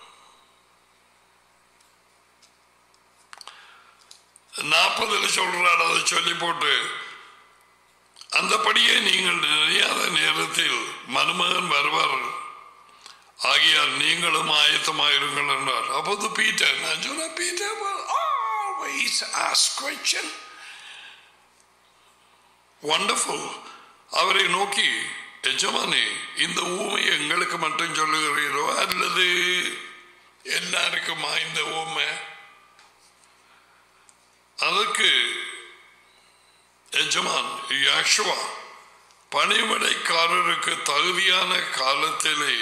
நாற்பதுல சொல்றார் அதை சொல்லி போட்டு அந்தபடியே நீங்கள் நினையாத நேரத்தில் மருமகன் வருவார் ஆகியால் நீங்களும் ஆயத்தமாயிருங்கள் என்றார் அப்போது பீட்டர் நான் சொன்ன Peter always ask question wonderful அவரை நோக்கி எஜமானே இந்த ஊமை எங்களுக்கு மட்டும் சொல்லுகிறீரோ அல்லது எல்லாருக்குமா இந்த ஊமை அதற்கு எஜமான் யாஷுவா பணிவிடைக்காரருக்கு தகுதியான காலத்திலே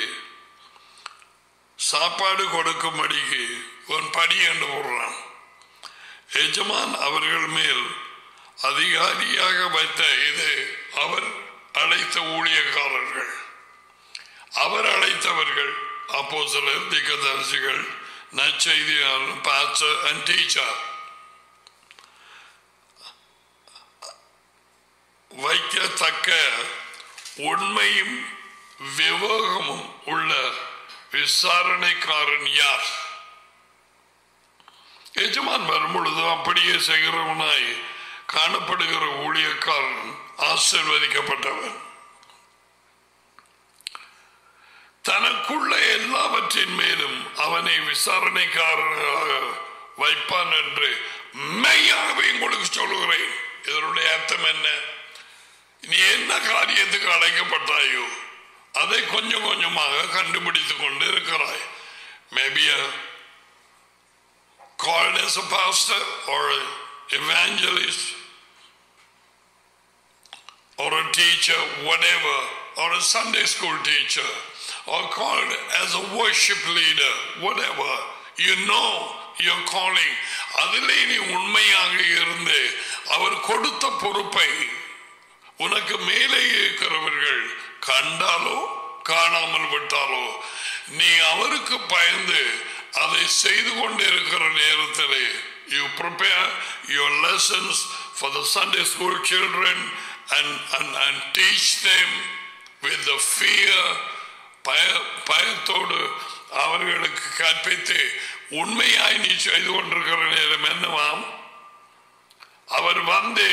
சாப்பாடு கொடுக்கும்படிக்கு உன் படி என்று போடுறான் எஜமான் அவர்கள் மேல் அதிகாரியாக வைத்த இது அவர் அழைத்த ஊழியக்காரர்கள் அவர் அழைத்தவர்கள் அப்போ சிலர் திக்கதரிசிகள் நற்செய்தியாளர் பாஸ்டர் அண்ட் டீச்சர் வைக்கத்தக்க உண்மையும் விவேகமும் உள்ள விசாரணைக்காரன் யார் எஜமான் வரும் பொழுது அப்படியே செய்கிறவனாய் காணப்படுகிற ஊழியக்காரன் ஆசிர்வதிக்கப்பட்டவன் தனக்குள்ள எல்லாவற்றின் மேலும் அவனை விசாரணைக்காரனாக வைப்பான் என்று மெய்யாகவே உங்களுக்கு சொல்லுகிறேன் இதனுடைய அர்த்தம் என்ன நீ என்ன காரியத்துக்கு அழைக்கப்பட்டாயோ அதை கொஞ்சம் கொஞ்சமாக கண்டுபிடித்துக் கொண்டு இருக்கிறாய் maybe called as a pastor or an evangelist or a teacher, whatever, or a Sunday school teacher, or called as a worship leader, whatever, you know your calling. அதிலே நீ உண்மையாக இருந்து அவர் கொடுத்த பொறுப்பை உனக்கு மேலே இருக்கிறவர்கள் கண்டாலோ காணாமல் விட்டாலோ நீ அவருக்கு பயந்து அதை செய்து கொண்டிருக்கிற நேரத்திலே you prepare your lessons for the Sunday school children and and and teach them with the fear பய பயத்தோடு அவர்களுக்கு கற்பித்து உண்மையாய் நீ செய்து கொண்டிருக்கிற நேரம் என்னவாம் அவர் வந்து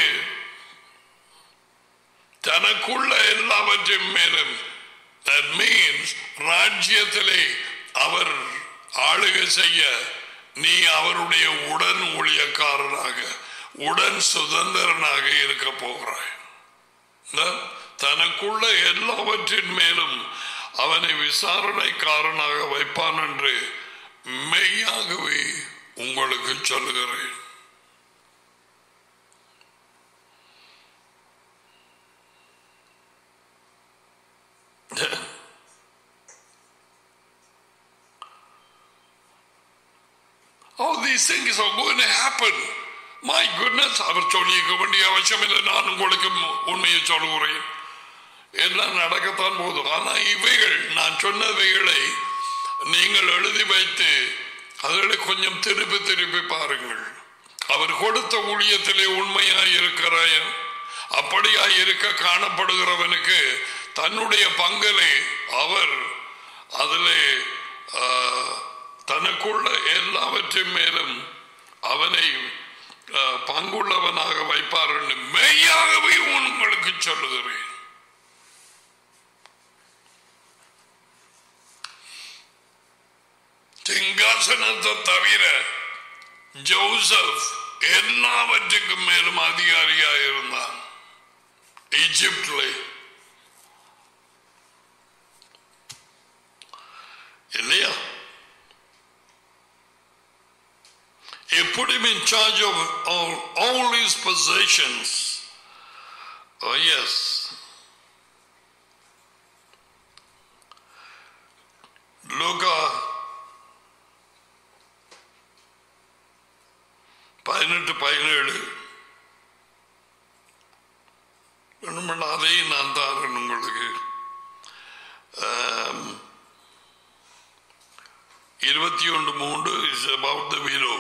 தனக்குள்ள எல்லாவற்றையும் மேலும் தட் மீன்ஸ் ராஜ்யத்திலே அவர் ஆளுகை செய்ய நீ அவருடைய உடன் ஊழியக்காரனாக உடன் சுதந்திரனாக இருக்க போகிறாய் தனக்குள்ள எல்லாவற்றின் மேலும் அவனை விசாரணைக்காரனாக வைப்பான் என்று மெய்யாகவே உங்களுக்கு சொல்லுகிறேன் All these things are going to happen. My goodness, அவர் சொல்லியிருக்க வேண்டிய அவசியம் இல்லை நான் உங்களுக்கு உண்மையை சொல்லுகிறேன் எல்லாம் நடக்கத்தான் போதும் ஆனா இவைகள் நான் சொன்னவைகளை நீங்கள் எழுதி வைத்து அதில் கொஞ்சம் திருப்பி திருப்பி பாருங்கள் அவர் கொடுத்த ஊழியத்திலே உண்மையாய் இருக்கிறாய அப்படியாய் இருக்க காணப்படுகிறவனுக்கு தன்னுடைய பங்கலை அவர் அதிலே தனக்குள்ள எல்லாவற்றின் மேலும் அவனை பங்குள்ளவனாக வைப்பார் என்று மெய்யாகவே உங்களுக்கு சொல்லுகிறேன் சிங்காசனத்தை தவிர ஜோசப் எல்லாவற்றுக்கும் மேலும் அதிகாரியாக இருந்தான் ஈஜிப்டில் இல்லையா He put him in charge of all, all his possessions. Oh, yes. லூகா பதினெட்டு பதினேழு வேணுமென்னா அதையும் நான் தாரேன் உங்களுக்கு இருபத்தி ஒன்று மூன்று இஸ் அபவுட் த வீரோ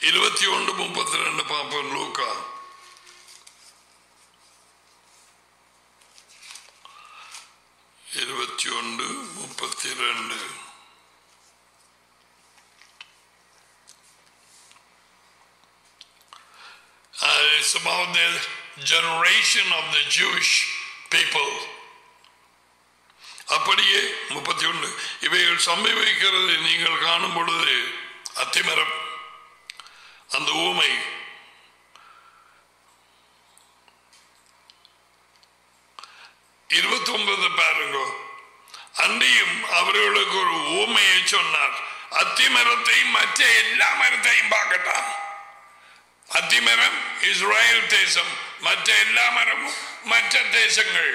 இருபத்தி ஒன்று முப்பத்தி ரெண்டு பார்ப்போம் லூக்கா இருபத்தி ஒன்று முப்பத்தி ரெண்டு Uh, it's about the generation of the Jewish people. அப்படியே முப்பத்தி ஒன்று இவைகள் சம்பவிக்கிறது நீங்கள் காணும் பொழுது அத்திமரம் அந்த ஊமை இருபத்தி ஒன்பது பாருங்க அன்றியும் அவர்களுக்கு ஒரு ஊமையை சொன்னார் அத்திமரத்தையும் மற்ற எல்லா மரத்தையும் பார்க்கட்டான் அத்திமரம் இஸ்ரேல் தேசம் மற்ற எல்லா மரமும் மற்ற தேசங்கள்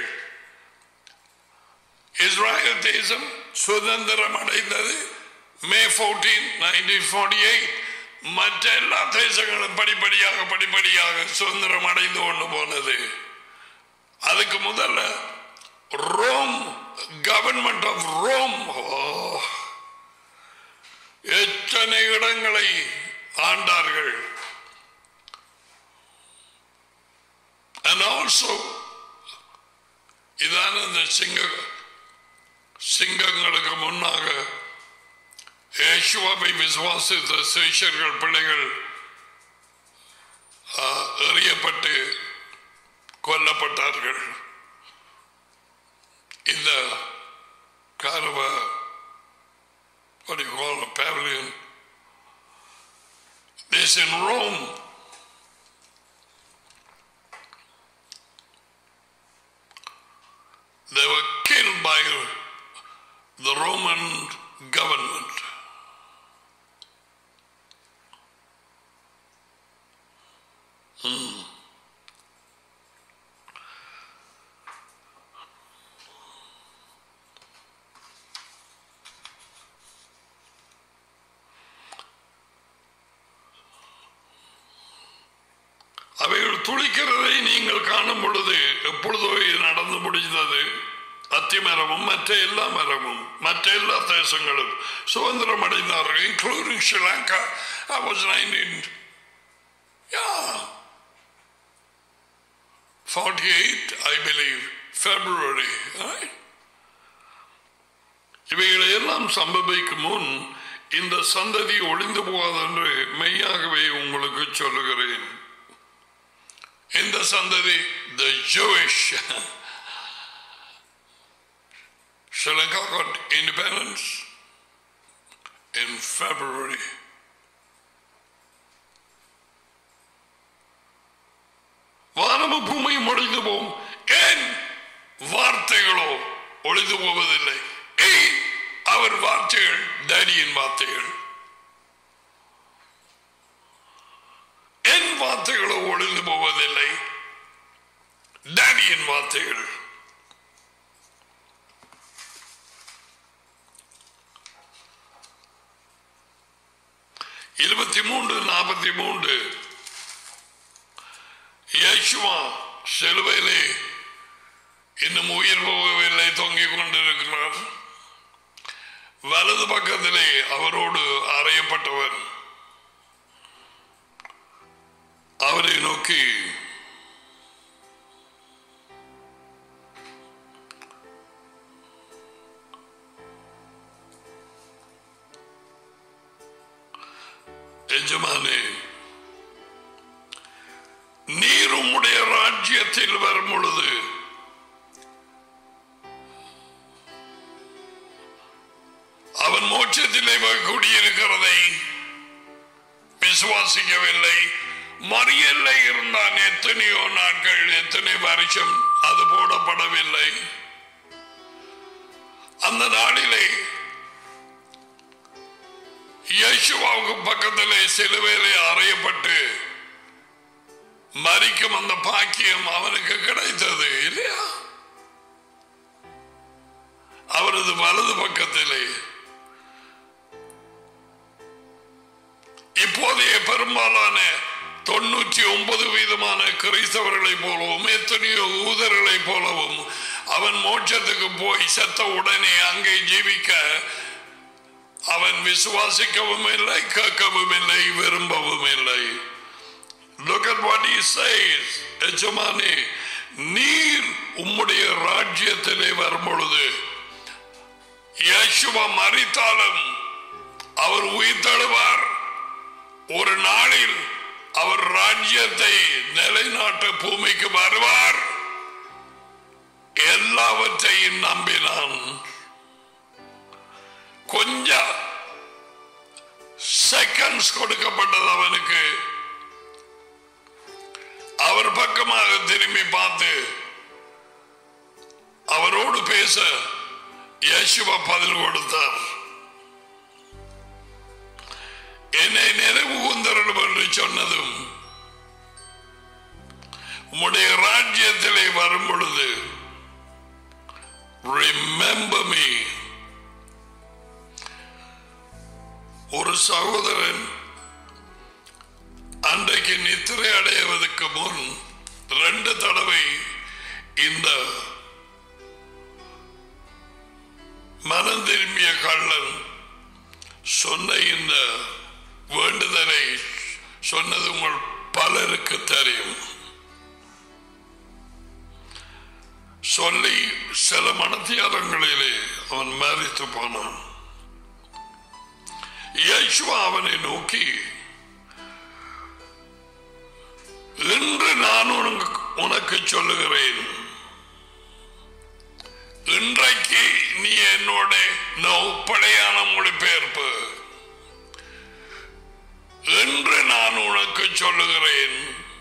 இஸ்ரேல் தேசம் சுதந்திரம் அடைந்தது May fourteen nineteen forty eight மற்ற எல்லா தேசங்களும் படிப்படியாக படிப்படியாக சுதந்திரம் அடைந்து கொண்டு போனது அதுக்கு முதல்ல ரோம் கவர்மெண்ட் ஆஃப் ரோம் எத்தனை இடங்களை ஆண்டார்கள் and also இதான இந்த சிங்க சிங்கங்களுக்கு முன்னாக இயேசுவாவை விசுவாசித்த சிஷர்கள் பிள்ளைகள் ஆ, எறியப்பட்டு கொல்லப்பட்டார்கள் இந்த காரவ what do you call a pavilion this in Rome they were killed by the Roman government அவைகள் துளிக்கிறதை நீங்கள் காணும் பொழுது எப்பொழுதோ இது நடந்து முடிந்தது அத்திமரமும் மற்ற எல்லா மரமும் மற்ற எல்லா தேசங்களும் சுதந்திரம் அடைந்தார்கள் including Sri Lanka I was 19 yeah 48 I believe February right? இவைகளை எல்லாம் சம்பவிக்கும் முன் இந்த சந்ததி ஒளிந்து போகாது என்று மெய்யாகவே உங்களுக்கு சொல்லுகிறேன் இந்த சந்ததி the Jewish Sri Lanka got independence in February. வானமும் பூமியும் ஒழிந்து போகும் ஏன் வார்த்தைகளோ ஒழிந்து போவதில்லை ஏய், அவர் வார்த்தைகள் டேடியின் வார்த்தைகள் என் வார்த்தைகளோ ஒழிந்து போவதில்லை டேடியின் வார்த்தைகள் இருபத்தி மூன்று நாற்பத்தி மூன்று யேசுவா சிலுவையிலே இன்னும் உயிர் போகவில்லை தொங்கிக் கொண்டிருக்கிறார் வலது பக்கத்திலே அவரோடு அறையப்பட்டவர் அவரை நோக்கி எஜமானே நீர் உம்முடைய ராஜ்யத்தில் வரும் பொழுது அவன் மோட்சத்திலே போய் குடியிருக்கிறதை விசுவாசிக்கவில்லை மறியல்ல இருந்தான் எத்தனையோ நாட்கள் எத்தனை வருஷம் அது போடப்படவில்லை அந்த நாளிலே யேசுவாவுக்கு பக்கத்திலே சிலுவையிலே அறையப்பட்டு மறிக்கும் அந்த பாக்கியம் அவனுக்கு கிடைத்தது இல்லையா அவரது வலது பக்கத்திலே இப்போதைய பெரும்பாலான தொண்ணூற்றி ஒன்பது வீதமான கிறிஸ்தவர்களை போலவும் எத்தனையோ ஊதர்களை போலவும் அவன் மோட்சத்துக்கு போய் செத்த உடனே அங்கே ஜீவிக்க அவன் விசுவாசிக்கவும் இல்லை கேட்கவும் இல்லை விரும்பவும் இல்லை Look at what he says. எஜமானே நீர் உம்முடைய ராஜ்யத்திலே வரும்பொழுது யேசுவ மறித்தாலும் அவர் உயிர் தழுவார் ஒரு நாளில் அவர் ராஜ்யத்தை நிலைநாட்ட பூமிக்கு வருவார் எல்லாவற்றையும் நம்பினான் கொஞ்சம் செகண்ட்ஸ் கொடுக்கப்பட்டது அவனுக்கு அவர் பக்கமாக திரும்பி பார்த்து அவரோடு பேச யேசுவ பதில் கொடுத்தார் என்னை நினைவு கூந்தரணும் என்று சொன்னதும் உம்முடைய ராஜ்யத்திலே வரும் பொழுது ரிமெம்பர் மீ ஒரு சகோதரன் அன்றைக்கு நித்திரை அடைவதற்கு முன் ரெண்டு தடவை இந்த மனம் திரும்பிய கள்ளன் சொன்ன இந்த வேண்டுதலை சொன்னது உங்கள் பலருக்கு தெரியும் சொல்லி சில மனத்தியாரங்களிலே அவன் மறித்து போனான் இயேசுவா அவனை நோக்கி இன்று நான் உனக்கு உனக்கு சொல்லுகிறேன் இன்றைக்கு நீ என்னோட நோப்படையான மொழிபெயர்ப்பு என்று நான் உனக்கு சொல்லுகிறேன்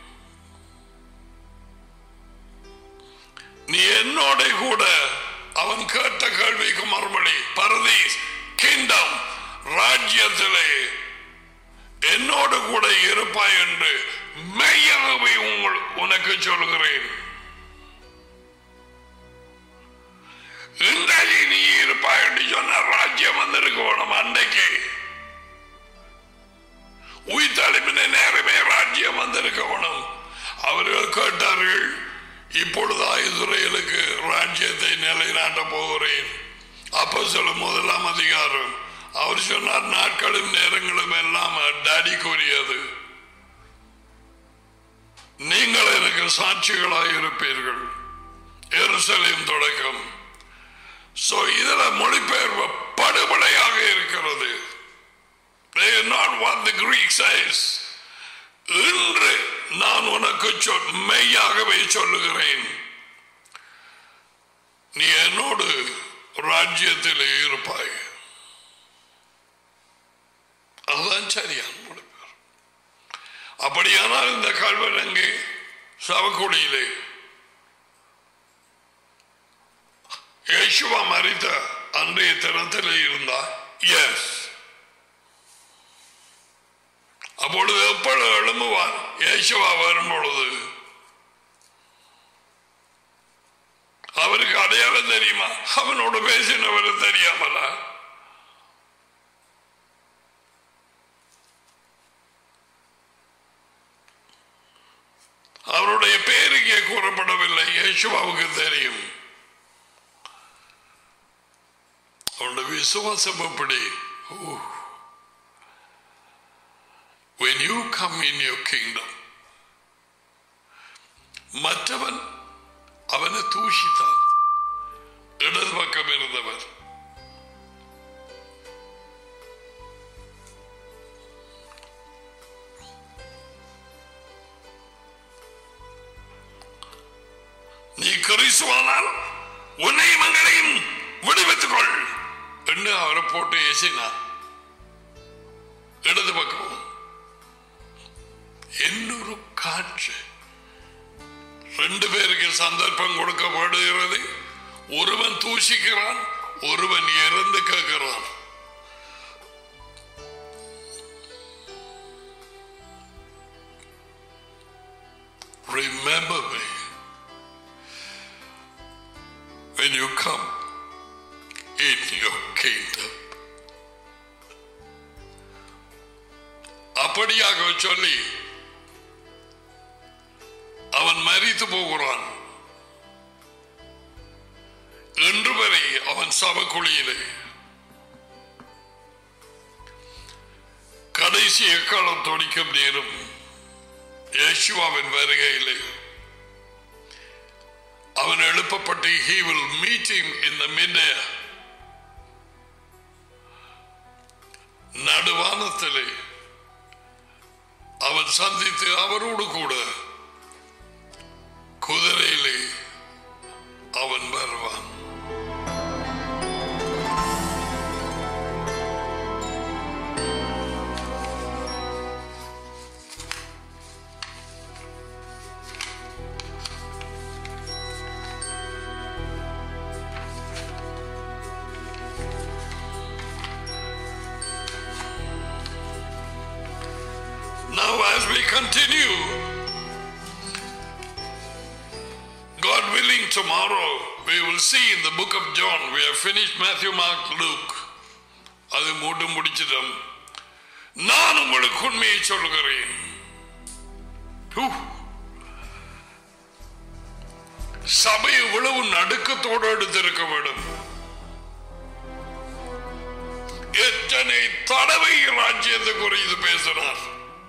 நீ என்னோட கூட அவன் கேட்ட கேள்விக்கு மறுபடி பரதீஸ் கிங்டம் ராஜ்யத்திலே என்னோடு கூட இருப்பாய் என்று மெய்யாகவே உங்கள் உனக்கு சொல்கிறேன் இன்றைக்கு நீ இருப்பாய் என்று சொன்ன ராஜ்யம் வந்திருக்க வேணும் அன்றைக்கு உயிர்த்தளிப்பின நேரமே ராஜ்யம் வந்திருக்க வேணும் அவர்கள் கேட்டார்கள் இப்பொழுது இஸ்ரேலுக்கு ராஜ்யத்தை நிலைநாட்ட போகிறேன் அப்போ சொல்ல முதலாம் அதிகாரம் அவர் சொன்னார் நாட்களும் நேரங்களும் எல்லாம் டாடி கூறியது நீங்கள் எனக்கு சாட்சிகளாக இருப்பீர்கள் எருசலேம் தொடக்கம் சோ இதுல மொழிபெயர்ப்பு படுபடையாக இருக்கிறது They are not what the Greek says. இன்று நான் உனக்கு சொல் மெய்யாகவே சொல்லுகிறேன் நீ என்னோடு ராஜ்யத்தில் இருப்பாய் அதுதான் சரியான மொழிபெயர் அப்படியானால் இந்த கல்வன் அங்கே சவக்குடியிலே யேசுவா மறித்த அன்றைய தினத்தில் இருந்தா எஸ் அப்பொழுது எப்பொழுது எழும்புவார் யேசுவா வரும் பொழுது அவருக்கு அடையாளம் தெரியுமா அவனோடு பேசினவர் தெரியாமலா அவருடைய பேருக்கே கூறப்படவில்லை யேசுவாவுக்கு தெரியும் அவருடைய விசுவாசம் எப்படி Ooh. when you come in your kingdom மற்றவன் அவனை தூஷித்தான் இடது பக்கம் இருந்தவர் நீ கிறிஸ்துவானால் உன்னையும் மங்களையும் விடுவித்துக் கொள் என்று அவரை போட்டு ஏசினார் இடது பக்கம் இன்னொரு காட்சி ரெண்டு பேருக்கு சந்தர்ப்பம் கொடுக்கப்படுகிறது ஒருவன் தூஷிக்கிறான் ஒருவன் இறந்து கேட்கிறான் Remember me when you come in your kingdom. அப்படியாக சொல்லி அவன் மறித்து போகிறான் இன்று வரை அவன் சபக்குழியிலே கடைசி எக்காலம் தொடிக்கும் நேரம் யேசுவாவின் வருகையிலே அவன் எழுப்பப்பட்டு he will meet him in the midair நடுவானத்திலே அவன் சந்தித்து அவரோடு கூட குதிரையிலே அவன் வருவான் Now, as we continue, God willing, tomorrow we will see in the book of John. We have finished Matthew, Mark, Luke. அது மூட்டு முடிச்சிட்டோம் நான் உங்களுக்கு உண்மையை சொல்கிறேன் ஹூ. சபை இவ்வளவு நடுக்கத்தோடு எடுத்திருக்க வேண்டும் எத்தனை தடவை ராஜ்யத்தை குறித்து பேசினார்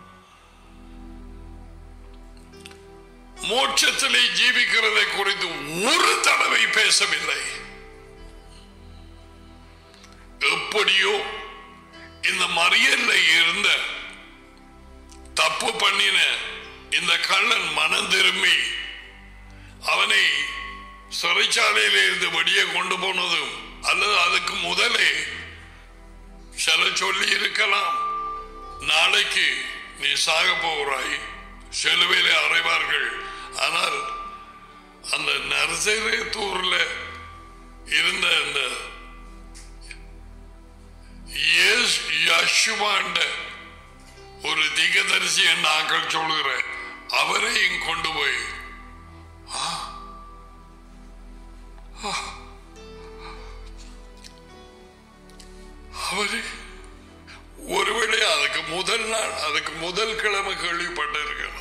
மோட்சத்திலே ஜீவிக்கிறதை குறித்து ஒரு தடவை பேசவில்லை எப்படியோ இந்த மறியல்ல இருந்த தப்பு பண்ணின இந்த கள்ளன் மனம் திரும்பி அவனை சிறைச்சாலையில இருந்து வெளியே கொண்டு போனதும் அல்லது அதுக்கு முதலே சில சொல்லி இருக்கலாம் நாளைக்கு நீ சாக போகிறாய் செலுவையிலே அறைவார்கள் ஆனால் அந்த நரசேரத்தூர்ல இருந்த அந்த இயேசு- யசுவாண்ட ஒரு திகதரிசி நாங்கள் சொல்கிறேன் அவரையும் கொண்டு போய் ஆ, ஆ, அவரு ஒருவேளை அதுக்கு முதல் நாள் அதுக்கு முதல் கிழமை கேள்விப்பட்டிருக்கலாம்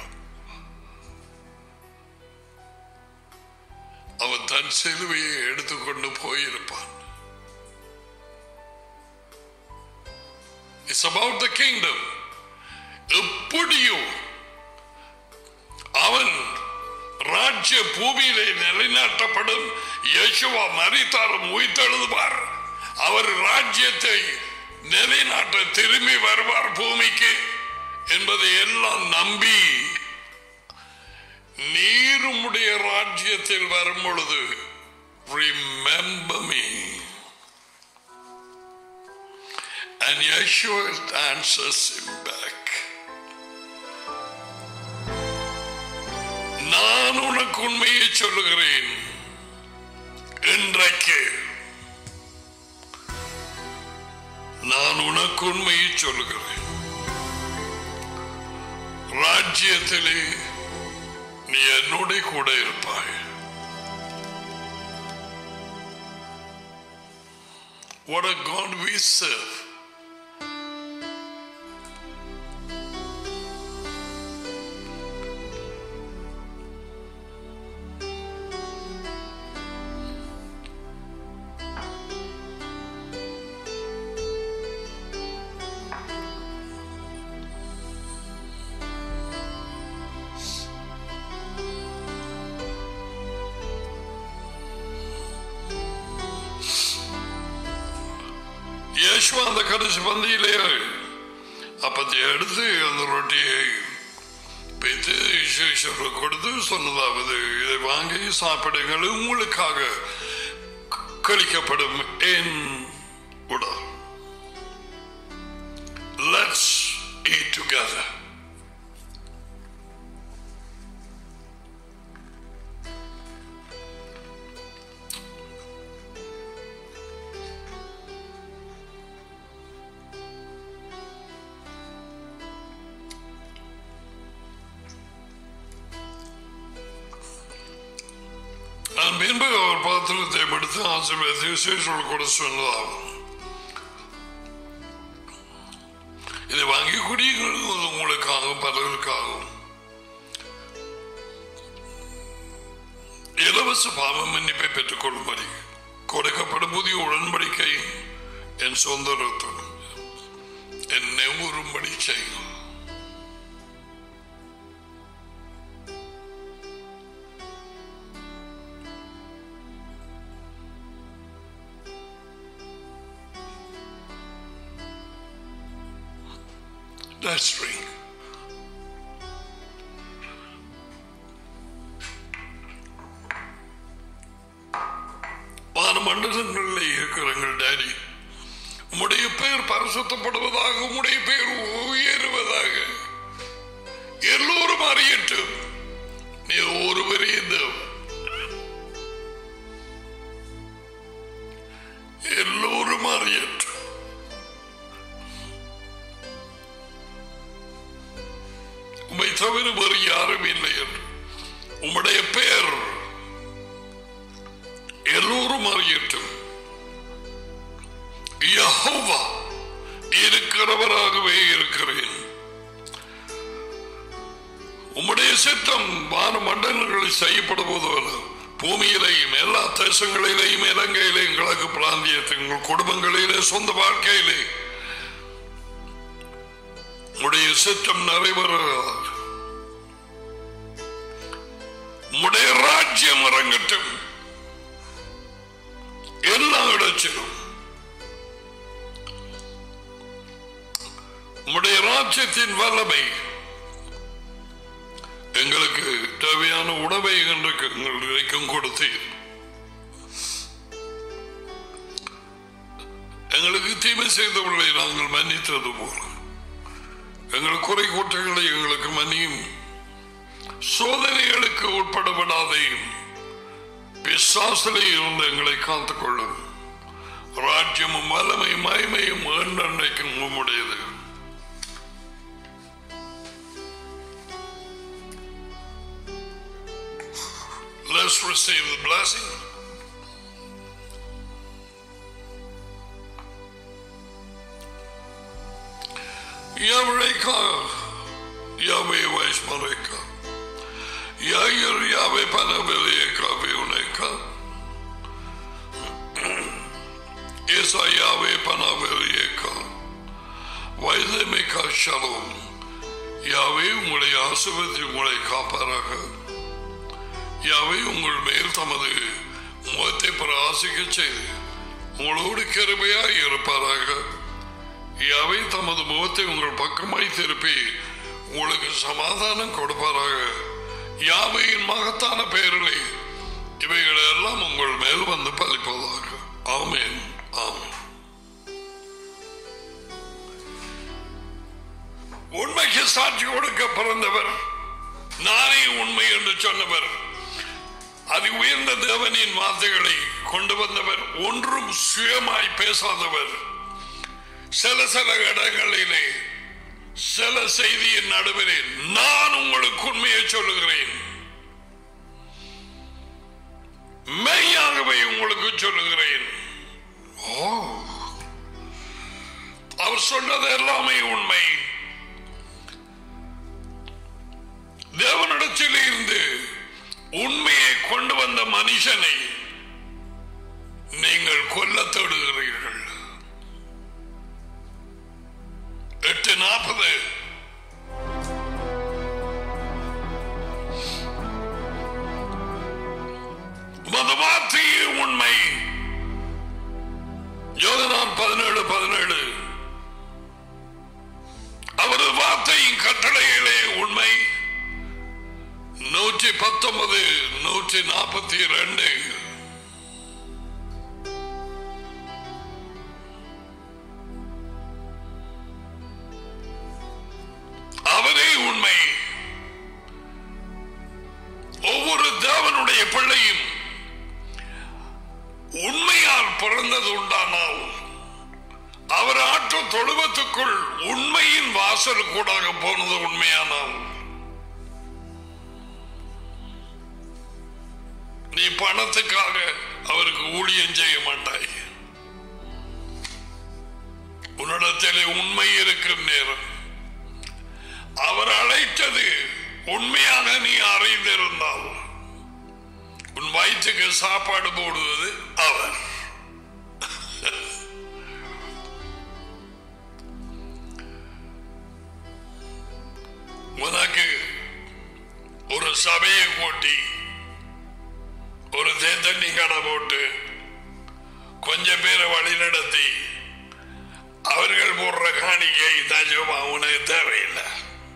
அவன் தன் சிலுவையை எடுத்துக்கொண்டு போயிருப்பான் இட்ஸ் அபவுட் த கிங்டம் எப்படியும் அவன் ராஜ்ய பூமியிலே நிலைநாட்டப்படும் யேசுவா மறித்தாலும் உயிர்த்தெழுதுவார் அவர் ராஜ்யத்தை நிலைநாட்ட திரும்பி வருவார் பூமிக்கு என்பதை எல்லாம் நம்பி நீருமுடைய ராஜ்யத்தில் வரும் பொழுது remember me and Yeshua answers him back நான் உனக்கு உண்மையை சொல்லுகிறேன் இன்றைக்கு நான் உனக்கு உண்மையை சொல்லுகிறேன் ராஜ்யத்திலே நீ என்னோட கூட இருப்பாய் What a God we serve. യേശു அந்த கடைசி பந்தியிலே அப்பத்தை எடுத்து அந்த ரொட்டியை வைத்து ஈஸ்வர கொடுத்து சொன்னதாவது இதை வாங்கி சாப்பிடுங்கள் உங்களுக்காக கழிக்கப்படும் என் உடல் லெட்ஸ் eat together நான் பின்பு அவர் பாத்திரத்தை எடுத்து ஆசீர்வதித்து விசேஷம் கூட சொன்னதாகும் இதை வாங்கி குடியுங்கள் இது உங்களுக்காகவும் பலருக்காகவும் இலவச பாவ மன்னிப்பை பெற்றுக் கொள்ளும்படி கொடுக்கப்படும் புதிய உடன்படிக்கை என் சொந்த ரத்தம் என்னை உரும்படி செய்யும் Let's drink. வானமண்டலங்களில் இருக்கிறங்கள் டாடி உம்முடைய பெயர் பரிசுத்தப்படுவதாக உம்முடைய பெயர் உயருவதாக எல்லோரும் அறியட்டும் நீ ஒருவரே தேவன் எல்லோரும் அறியட்டும் உம்மை தவிர வேறு யாரும் இல்லை என்று உம்முடைய பெயர் எல்லோரும் அறியட்டும் யெகோவா இருக்கிறவராகவே இருக்கிறேன் உம்முடைய சித்தம் வான மண்டலங்களில் செய்யப்படுவது போல பூமியிலேயும் எல்லா தேசங்களிலேயும் இலங்கையிலேயும் கிழக்கு பிராந்தியத்தில் உங்கள் குடும்பங்களிலே சொந்த வாழ்க்கையிலே உடைய சித்தம் நிறைவேறுவதாக உடைய ராஜ்யம் இறங்கட்டும் எல்லா இடத்திலும் உடைய ராஜ்யத்தின் வல்லமை எங்களுக்கு தேவையான உணவை எங்களுக்கு எங்கள் வரைக்கும் கொடுத்தீர் எங்களுக்கு தீமை செய்தவர்களை நாங்கள் மன்னித்தது போல எங்கள் குறை கூட்டங்களை எங்களுக்கு மன்னியும் சோதனைகளுக்கு உட்படப்படாதையும் பிசாசிலே இருந்து எங்களை காத்துக் கொள்ளும் ராஜ்யமும் வல்லமை மயமையும் என்றைக்கும் உம்முடையது Let's receive the blessing. Yavreka, Yahweh Vaishmareka, Yair Yahweh Panaveleka Vioneka, Esa Yahweh Panaveleka, Vaidemeka Shalom, யாவே உங்களை ஆசிர்வதி உங்களை காப்பாராக யாவே உங்கள் மேல் தமது முகத்தை பிரகாசிக்க செய்து உங்களோடு கிருபையாய் இருப்பாராக யாவே தமது முகத்தை உங்கள் பக்கமாய் திருப்பி உங்களுக்கு சமாதானம் கொடுப்பாராக யாவையின் மகத்தான பெயரிலே இவைகள் எல்லாம் உங்கள் மேல் வந்து பலிப்பதாக ஆமேன் ஆமேன் உண்மைக்கு சாட்சி கொடுக்க பிறந்தவர் நானே உண்மை என்று சொன்னவர் அது உயர்ந்த தேவனின் வார்த்தைகளை கொண்டு வந்தவர் ஒன்றும் சுயமாய் பேசாதவர் சில சில இடங்களிலே சில செய்தியின் நடுவிலே நான் உங்களுக்கு உண்மையை சொல்லுகிறேன் மெய்யாகவே உங்களுக்கு சொல்லுகிறேன் ஓ அவர் சொன்னது எல்லாமே உண்மை தேவனிடத்தில் இருந்து உண்மையை கொண்டு வந்த மனுஷனை நீங்கள் கொல்ல தேடுகிறீர்கள் எட்டு நாற்பது வார்த்தையே உண்மை யோகனான் பதினேழு பதினேழு அவரது வார்த்தையின் கட்டளைகளே உண்மை நூற்றி பத்தொன்பது நூற்றி நாற்பத்தி ரெண்டு அவரே உண்மை ஒவ்வொரு தேவனுடைய பிள்ளையும் உண்மையால் பிறந்தது உண்டானால் அவர் ஆற்று தொழுவத்துக்குள் உண்மையின் வாசல் கூடாக போனது உண்மையானால் நீ பணத்துக்காக அவருக்கு ஊழியம் செய்ய மாட்டாய் உன்னிடத்திலே உண்மை இருக்கும் நேரம் அவர் அழைத்தது உண்மையாக நீ அறிந்திருந்தால் உன் வயிற்றுக்கு சாப்பாடு போடுவது அவர் உனக்கு ஒரு சபையை கூட்டி ஒரு தேத்தண்ணி கடை போட்டு கொஞ்சம் பேரை வழி நடத்தி அவர்கள் போடுற காணிக்கை தஜோபா உனக்கு தேவையில்லை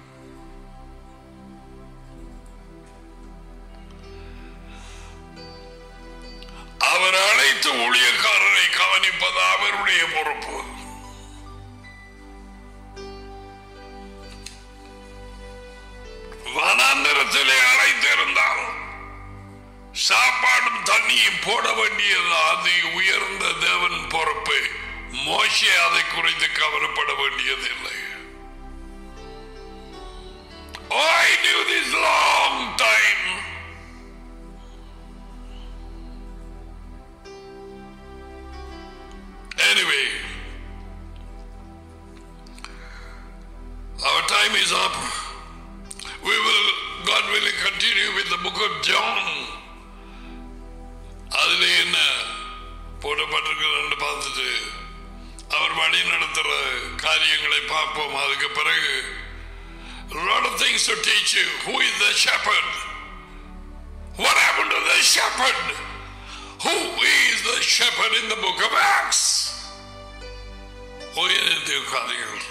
அவர் அழைத்து ஊழியக்காரரை கவனிப்பது அவருடைய பொறுப்பு வனாந்தரத்திலே அழைத்திருந்தால் சாப்பாடும் தண்ணியும் போட வேண்டியது அது உயர்ந்த தேவன் பொறுப்பு மோசே அதை குறித்து கவலைப்பட வேண்டியதில்லை Oh, I knew this long time. Anyway, our time is up. We will, God willing, continue with the book of John. அதில் என்ன போடப்பட்டிருக்கிறது பார்த்துட்டு அவர் வழி நடத்துற காரியங்களை பார்ப்போம் அதுக்கு பிறகு a lot of things to teach you. Who is the shepherd? What happened to the shepherd? Who is the shepherd in the book of Acts? உயர்ந்த காரியங்கள்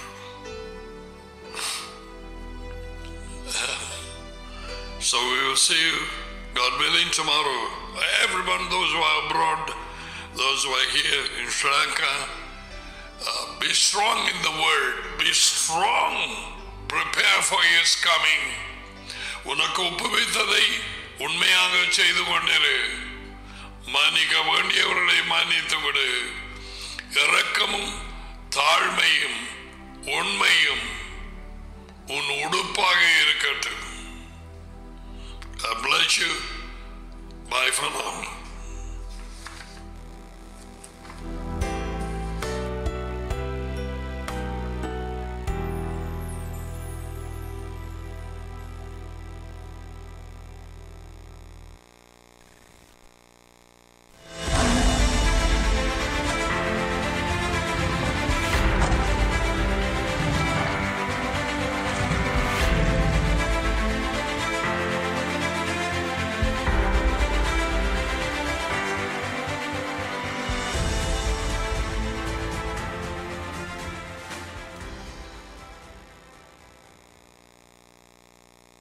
So we will see you, God willing, tomorrow. Everyone, those who are abroad, those who are here in Sri Lanka, uh, be strong in the word. Be strong. Prepare for his coming. உனக்கு ஒப்புவித்ததை உண்மையாக செய்து கொண்டிரு மன்னிக்க வேண்டியவர்களை மன்னித்து விடு இரக்கமும் தாழ்மை